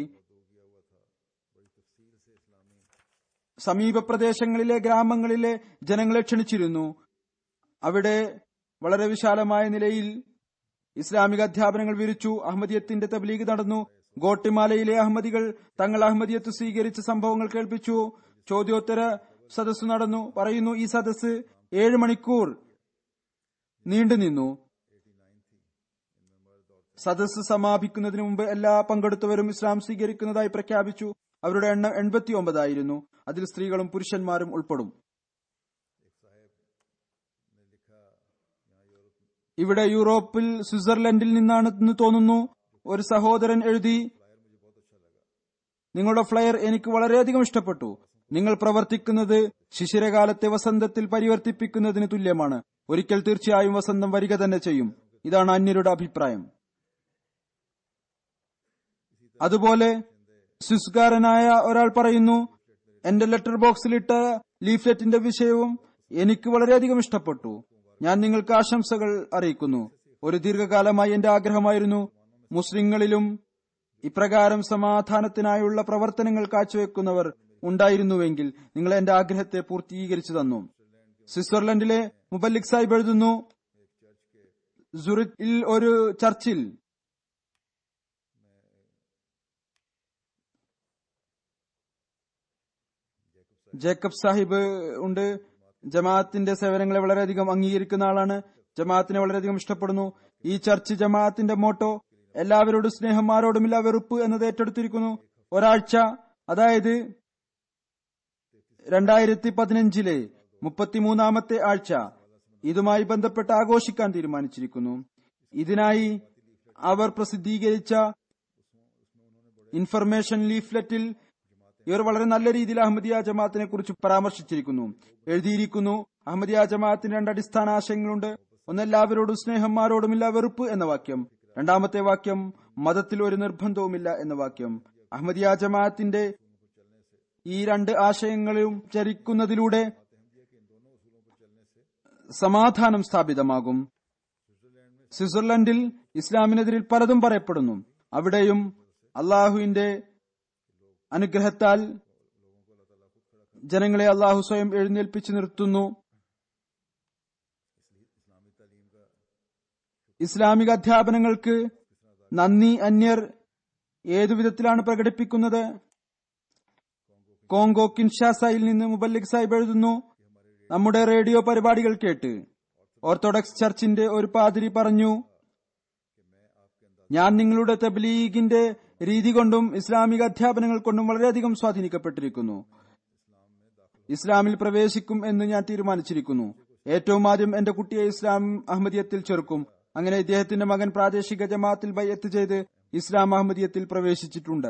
സമീപ പ്രദേശങ്ങളിലെ ഗ്രാമങ്ങളിലെ ജനങ്ങളെ ക്ഷണിച്ചിരുന്നു അവിടെ വളരെ വിശാലമായ നിലയിൽ ഇസ്ലാമിക അധ്യാപനങ്ങൾ വിരിച്ചു അഹമ്മദിയത്തിന്റെ തബ്ലീഗ് നടന്നു ഗോട്ടിമാലയിലെ അഹമ്മദികൾ തങ്ങൾ അഹമ്മദിയത്ത് സ്വീകരിച്ച സംഭവങ്ങൾ കേൾപ്പിച്ചു ചോദ്യോത്തര സദസ് നടന്നു പറയുന്നു ഈ സദസ് ഏഴ് മണിക്കൂർ നീണ്ടുനിന്നു സദസ് സമാപിക്കുന്നതിന് മുമ്പ് എല്ലാ പങ്കെടുത്തവരും ഇസ്ലാം സ്വീകരിക്കുന്നതായി പ്രഖ്യാപിച്ചു അവരുടെ എണ്ണം എൺപത്തി ഒമ്പതായിരുന്നു അതിൽ സ്ത്രീകളും പുരുഷന്മാരും ഉൾപ്പെടും ഇവിടെ യൂറോപ്പിൽ സ്വിറ്റ്സർലൻഡിൽ നിന്നാണെന്ന് തോന്നുന്നു ഒരു സഹോദരൻ എഴുതി നിങ്ങളുടെ ഫ്ലയർ എനിക്ക് വളരെയധികം ഇഷ്ടപ്പെട്ടു നിങ്ങൾ പ്രവർത്തിക്കുന്നത് ശിശിരകാലത്തെ വസന്തത്തിൽ പരിവർത്തിപ്പിക്കുന്നതിന് തുല്യമാണ് ഒരിക്കൽ തീർച്ചയായും വസന്തം വരിക തന്നെ ചെയ്യും ഇതാണ് അന്യരുടെ അഭിപ്രായം അതുപോലെ സ്വിസ്കാരനായ ഒരാൾ പറയുന്നു എന്റെ ലെറ്റർ ബോക്സിലിട്ട ലീഫ്ലെറ്റിന്റെ വിഷയവും എനിക്ക് വളരെയധികം ഇഷ്ടപ്പെട്ടു ഞാൻ നിങ്ങൾക്ക് ആശംസകൾ അറിയിക്കുന്നു ഒരു ദീർഘകാലമായി എന്റെ ആഗ്രഹമായിരുന്നു മുസ്ലിങ്ങളിലും ഇപ്രകാരം സമാധാനത്തിനായുള്ള പ്രവർത്തനങ്ങൾ കാഴ്ചവെക്കുന്നവർ ഉണ്ടായിരുന്നുവെങ്കിൽ നിങ്ങൾ എന്റെ ആഗ്രഹത്തെ പൂർത്തീകരിച്ചു തന്നു സ്വിറ്റ്സർലൻഡിലെ മുബല്ലിക് സാഹിബ് എഴുതുന്നു സുറിറ്റിൽ ഒരു ചർച്ചിൽ ജേക്കബ് സാഹിബ് ഉണ്ട് ജമാഅത്തിന്റെ സേവനങ്ങളെ വളരെയധികം അംഗീകരിക്കുന്ന ആളാണ് ജമാഅത്തിനെ വളരെയധികം ഇഷ്ടപ്പെടുന്നു ഈ ചർച്ച് ജമാഅത്തിന്റെ മോട്ടോ എല്ലാവരോടും സ്നേഹം ആരോടുമില്ല വെറുപ്പ് എന്നത് ഏറ്റെടുത്തിരിക്കുന്നു ഒരാഴ്ച അതായത് രണ്ടായിരത്തി പതിനഞ്ചിലെ മുപ്പത്തിമൂന്നാമത്തെ ആഴ്ച ഇതുമായി ബന്ധപ്പെട്ട് ആഘോഷിക്കാൻ തീരുമാനിച്ചിരിക്കുന്നു ഇതിനായി അവർ പ്രസിദ്ധീകരിച്ച ഇൻഫർമേഷൻ ലീഫ്ലെറ്റിൽ ഇവർ വളരെ നല്ല രീതിയിൽ അഹമ്മദിയ ജമാഅത്തിനെ കുറിച്ച് പരാമർശിച്ചിരിക്കുന്നു എഴുതിയിരിക്കുന്നു അഹമ്മദിയ ജമാഅത്തിന് രണ്ട് അടിസ്ഥാന ആശയങ്ങളുണ്ട് ഒന്ന് എല്ലാവരോടും സ്നേഹം ആരോടുമില്ല വെറുപ്പ് എന്ന വാക്യം രണ്ടാമത്തെ വാക്യം മതത്തിൽ ഒരു നിർബന്ധവുമില്ല എന്ന വാക്യം അഹമ്മദിയ ജമാഅത്തിന്റെ ഈ രണ്ട് ആശയങ്ങളും ചരിക്കുന്നതിലൂടെ സമാധാനം സ്ഥാപിതമാകും സ്വിറ്റ്സർലൻഡിൽ ഇസ്ലാമിനെതിരിൽ പലതും പറയപ്പെടുന്നു അവിടെയും അള്ളാഹുവിന്റെ അനുഗ്രഹത്താൽ ജനങ്ങളെ അള്ളാഹു സ്വയം എഴുന്നേൽപ്പിച്ചു നിർത്തുന്നു ഇസ്ലാമിക അധ്യാപനങ്ങൾക്ക് നന്ദി അന്യർ ഏതു വിധത്തിലാണ് പ്രകടിപ്പിക്കുന്നത് കോങ്കോ കിൻഷാസയിൽ നിന്ന് മുബല്ലിക് സാഹിബ് എഴുതുന്നു നമ്മുടെ റേഡിയോ പരിപാടികൾ കേട്ട് ഓർത്തഡോക്സ് ചർച്ചിന്റെ ഒരു പാതിരി പറഞ്ഞു ഞാൻ നിങ്ങളുടെ തബ്ലീഗിന്റെ രീതി കൊണ്ടും ഇസ്ലാമിക അധ്യാപനങ്ങൾ കൊണ്ടും വളരെയധികം സ്വാധീനിക്കപ്പെട്ടിരിക്കുന്നു ഇസ്ലാമിൽ പ്രവേശിക്കും എന്ന് ഞാൻ തീരുമാനിച്ചിരിക്കുന്നു ഏറ്റവും ആദ്യം എന്റെ കുട്ടിയെ ഇസ്ലാം അഹമ്മദിയത്തിൽ ചേർക്കും അങ്ങനെ ഇദ്ദേഹത്തിന്റെ മകൻ പ്രാദേശിക ജമാഅത്തിൽ ബയ്യത്ത് ചെയ്ത് ഇസ്ലാം അഹമ്മദിയത്തിൽ പ്രവേശിച്ചിട്ടുണ്ട്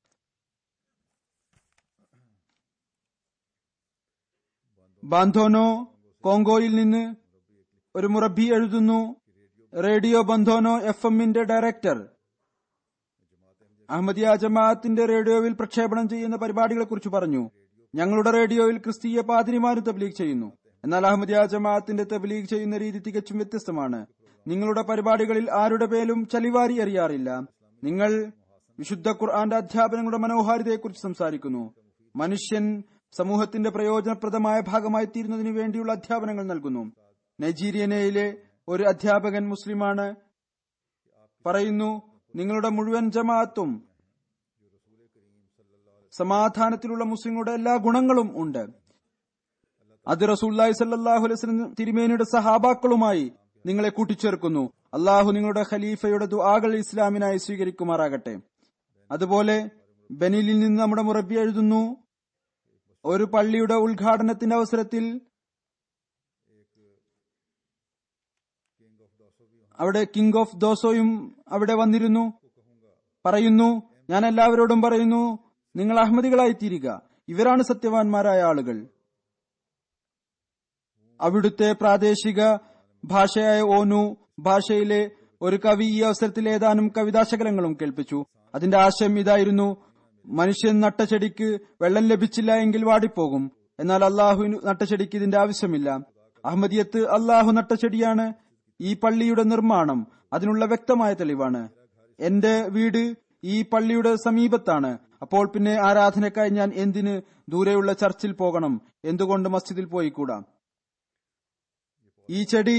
ബാന്ധോനോ കോങ്കോയിൽ നിന്ന് ഒരു മുറബി എഴുതുന്നു റേഡിയോ ബന്ധോനോ എഫ് എമ്മിന്റെ ഡയറക്ടർ അഹമ്മദിയ ജമാഅത്തിന്റെ റേഡിയോയിൽ പ്രക്ഷേപണം ചെയ്യുന്ന പരിപാടികളെ കുറിച്ച് പറഞ്ഞു ഞങ്ങളുടെ റേഡിയോയിൽ ക്രിസ്തീയ പാതിരിമാരും തബ്ലീഗ് ചെയ്യുന്നു എന്നാൽ അഹമ്മദിയ ജമാഅത്തിന്റെ തബ്ലീഗ് ചെയ്യുന്ന രീതി തികച്ചും വ്യത്യസ്തമാണ് നിങ്ങളുടെ പരിപാടികളിൽ ആരുടെ പേരും ചലിവാരി അറിയാറില്ല നിങ്ങൾ വിശുദ്ധ ഖുർആന്റെ അധ്യാപനങ്ങളുടെ മനോഹാരിതയെക്കുറിച്ച് സംസാരിക്കുന്നു മനുഷ്യൻ സമൂഹത്തിന്റെ പ്രയോജനപ്രദമായ ഭാഗമായി തീരുന്നതിന് വേണ്ടിയുള്ള അധ്യാപനങ്ങൾ നൽകുന്നു നൈജീരിയനയിലെ ഒരു അധ്യാപകൻ മുസ്ലിമാണ് പറയുന്നു നിങ്ങളുടെ മുഴുവൻ ജമാഅത്തും സമാധാനത്തിലുള്ള മുസ്ലിങ്ങളുടെ എല്ലാ ഗുണങ്ങളും ഉണ്ട് അത് റസൂല്ലായി സല്ലാഹു അലൈസ്ലം തിരുമേനിയുടെ സഹാബാക്കളുമായി നിങ്ങളെ കൂട്ടിച്ചേർക്കുന്നു അള്ളാഹു നിങ്ങളുടെ ഖലീഫയുടെ ദുആകൾ ഇസ്ലാമിനായി സ്വീകരിക്കുമാറാകട്ടെ അതുപോലെ ബനിലിൽ നിന്ന് നമ്മുടെ മുറബി എഴുതുന്നു ഒരു പള്ളിയുടെ ഉദ്ഘാടനത്തിന്റെ അവസരത്തിൽ അവിടെ കിങ് ഓഫ് ദോസോയും അവിടെ വന്നിരുന്നു പറയുന്നു ഞാൻ എല്ലാവരോടും പറയുന്നു നിങ്ങൾ അഹമ്മദികളായി തീരുക ഇവരാണ് സത്യവാൻമാരായ ആളുകൾ അവിടുത്തെ പ്രാദേശിക ഭാഷയായ ഓനു ഭാഷയിലെ ഒരു കവി ഈ അവസരത്തിൽ ഏതാനും കവിതാശകലങ്ങളും കേൾപ്പിച്ചു അതിന്റെ ആശയം ഇതായിരുന്നു മനുഷ്യൻ നട്ട ചെടിക്ക് വെള്ളം ലഭിച്ചില്ല എങ്കിൽ വാടിപ്പോകും എന്നാൽ അള്ളാഹു നട്ട ചെടിക്ക് ഇതിന്റെ ആവശ്യമില്ല അഹമ്മദിയത്ത് അള്ളാഹു നട്ട ചെടിയാണ് ഈ പള്ളിയുടെ നിർമ്മാണം അതിനുള്ള വ്യക്തമായ തെളിവാണ് എന്റെ വീട് ഈ പള്ളിയുടെ സമീപത്താണ് അപ്പോൾ പിന്നെ ആരാധനക്കായി ഞാൻ എന്തിന് ദൂരെയുള്ള ചർച്ചിൽ പോകണം എന്തുകൊണ്ട് മസ്ജിദിൽ പോയിക്കൂടാ ഈ ചെടി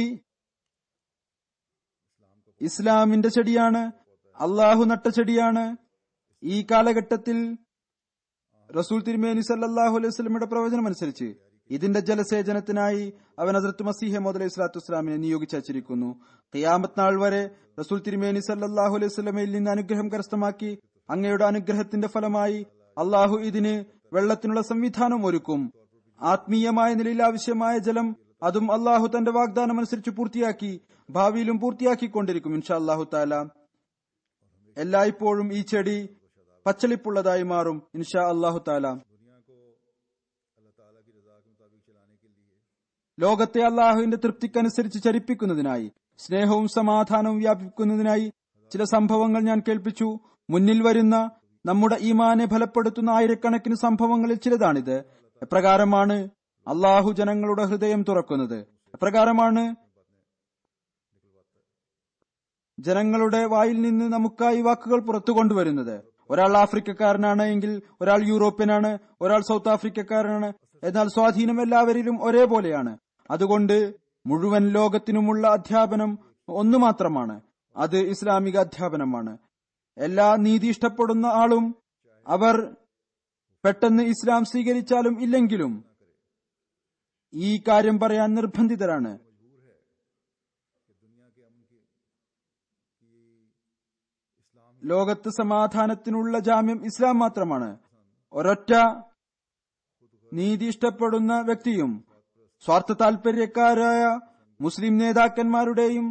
ഇസ്ലാമിന്റെ ചെടിയാണ് അള്ളാഹു നട്ട ചെടിയാണ് ഈ കാലഘട്ടത്തിൽ റസൂൽ തിരുമേനി സല്ലാഹു അലൈഹി സ്വലമിയുടെ പ്രവചനം അനുസരിച്ച് ഇതിന്റെ ജലസേചനത്തിനായി അവൻ ഹസരത്ത് മസീഹ മോദ് ഇസ്ലാത്തു ഇസ്ലാമിനെ നിയോഗിച്ചിരിക്കുന്നു ഖിയാമത്ത് നാൾ വരെ റസൂൽ തിരുമേനി സല്ലാഹു അലൈഹി സ്വലമയിൽ നിന്ന് അനുഗ്രഹം കരസ്ഥമാക്കി അങ്ങയുടെ അനുഗ്രഹത്തിന്റെ ഫലമായി അള്ളാഹു ഇതിന് വെള്ളത്തിനുള്ള സംവിധാനം ഒരുക്കും ആത്മീയമായ നിലയിൽ ആവശ്യമായ ജലം അതും അള്ളാഹു തന്റെ വാഗ്ദാനം അനുസരിച്ച് പൂർത്തിയാക്കി ഭാവിയിലും പൂർത്തിയാക്കിക്കൊണ്ടിരിക്കും ഇൻഷാ അള്ളാഹു താല എല്ലായ്പ്പോഴും ഈ ചെടി പച്ചളിപ്പുള്ളതായി മാറും ഇൻഷാ അള്ളാഹു താല ലോകത്തെ അള്ളാഹുവിന്റെ തൃപ്തിക്കനുസരിച്ച് ചരിപ്പിക്കുന്നതിനായി സ്നേഹവും സമാധാനവും വ്യാപിക്കുന്നതിനായി ചില സംഭവങ്ങൾ ഞാൻ കേൾപ്പിച്ചു മുന്നിൽ വരുന്ന നമ്മുടെ ഈമാനെ ഫലപ്പെടുത്തുന്ന ആയിരക്കണക്കിന് സംഭവങ്ങളിൽ ചിലതാണിത് എപ്രകാരമാണ് അള്ളാഹു ജനങ്ങളുടെ ഹൃദയം തുറക്കുന്നത് എപ്രകാരമാണ് ജനങ്ങളുടെ വായിൽ നിന്ന് നമുക്കായി വാക്കുകൾ പുറത്തു കൊണ്ടുവരുന്നത് ഒരാൾ ആഫ്രിക്കക്കാരനാണ് എങ്കിൽ ഒരാൾ യൂറോപ്യനാണ് ഒരാൾ സൗത്ത് ആഫ്രിക്കക്കാരനാണ് എന്നാൽ സ്വാധീനം എല്ലാവരിലും ഒരേപോലെയാണ് അതുകൊണ്ട് മുഴുവൻ ലോകത്തിനുമുള്ള അധ്യാപനം ഒന്നു മാത്രമാണ് അത് ഇസ്ലാമിക അധ്യാപനമാണ് എല്ലാ നീതി ഇഷ്ടപ്പെടുന്ന ആളും അവർ പെട്ടെന്ന് ഇസ്ലാം സ്വീകരിച്ചാലും ഇല്ലെങ്കിലും ഈ കാര്യം പറയാൻ നിർബന്ധിതരാണ് ലോകത്ത് സമാധാനത്തിനുള്ള ജാമ്യം ഇസ്ലാം മാത്രമാണ് ഒരൊറ്റ നീതി ഇഷ്ടപ്പെടുന്ന വ്യക്തിയും സ്വാർത്ഥ താൽപര്യക്കാരായ മുസ്ലിം നേതാക്കന്മാരുടെയും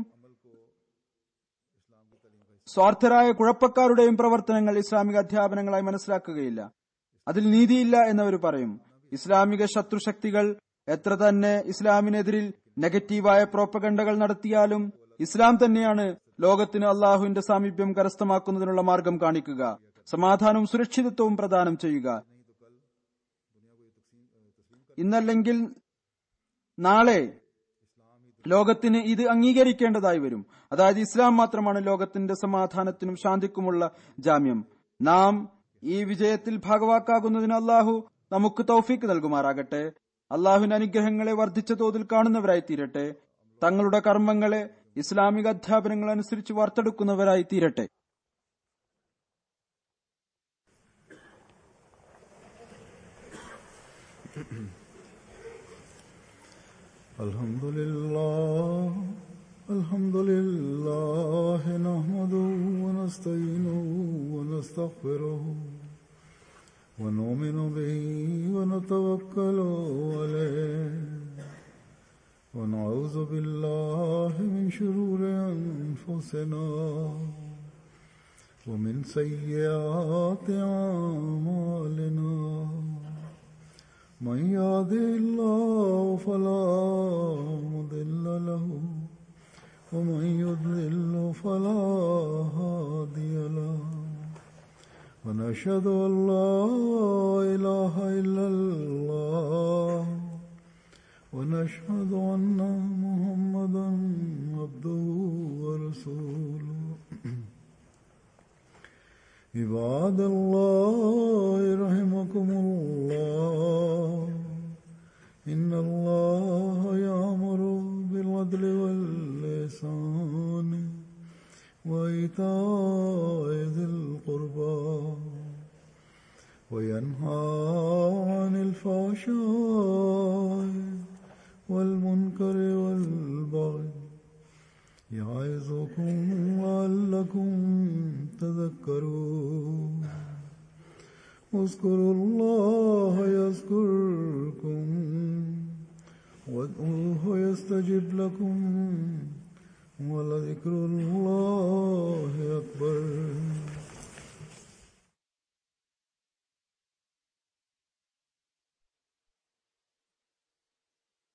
സ്വാർത്ഥരായ കുഴപ്പക്കാരുടെയും പ്രവർത്തനങ്ങൾ ഇസ്ലാമിക അധ്യാപനങ്ങളായി മനസ്സിലാക്കുകയില്ല അതിൽ നീതിയില്ല എന്നവർ പറയും ഇസ്ലാമിക ശത്രുശക്തികൾ എത്ര തന്നെ ഇസ്ലാമിനെതിരിൽ നെഗറ്റീവായ പ്രോപ്പഗണ്ടകൾ നടത്തിയാലും ഇസ്ലാം തന്നെയാണ് ലോകത്തിന് അള്ളാഹുവിന്റെ സാമീപ്യം കരസ്ഥമാക്കുന്നതിനുള്ള മാർഗം കാണിക്കുക സമാധാനവും സുരക്ഷിതത്വവും പ്രദാനം ചെയ്യുക ഇന്നല്ലെങ്കിൽ നാളെ ലോകത്തിന് ഇത് അംഗീകരിക്കേണ്ടതായി വരും അതായത് ഇസ്ലാം മാത്രമാണ് ലോകത്തിന്റെ സമാധാനത്തിനും ശാന്തിക്കുമുള്ള ജാമ്യം നാം ഈ വിജയത്തിൽ ഭാഗവാക്കാകുന്നതിന് അള്ളാഹു നമുക്ക് തൗഫീക്ക് നൽകുമാറാകട്ടെ അള്ളാഹുവിന്റെ അനുഗ്രഹങ്ങളെ വർദ്ധിച്ച തോതിൽ കാണുന്നവരായി തീരട്ടെ തങ്ങളുടെ കർമ്മങ്ങളെ ഇസ്ലാമിക അധ്യാപനങ്ങൾ അനുസരിച്ച് വാർത്തെടുക്കുന്നവരായി തീരട്ടെ الحمد لله الحمد لله نحمده ونستعينه ونستغفره ونستغفره ونؤمن به ونتوكل عليه ونعوذ بالله من شرور أنفسنا ومن سيئات أعمالنا من يهده الله فلا مضل له ومن يضلل فلا هادي له ونشهد أن لا إله إلا الله ونشهد أن محمدا عبده ورسوله عباد الله رحمكم الله إن الله يأمر بالعدل واللسان وإيتاء ذي القربى وينهى عن الفحشاء والمنكر والبغي يعظكم لعلكم تذكرون اذكروا الله يذكركم وادعوه يستجب لكم ولذكر الله أكبر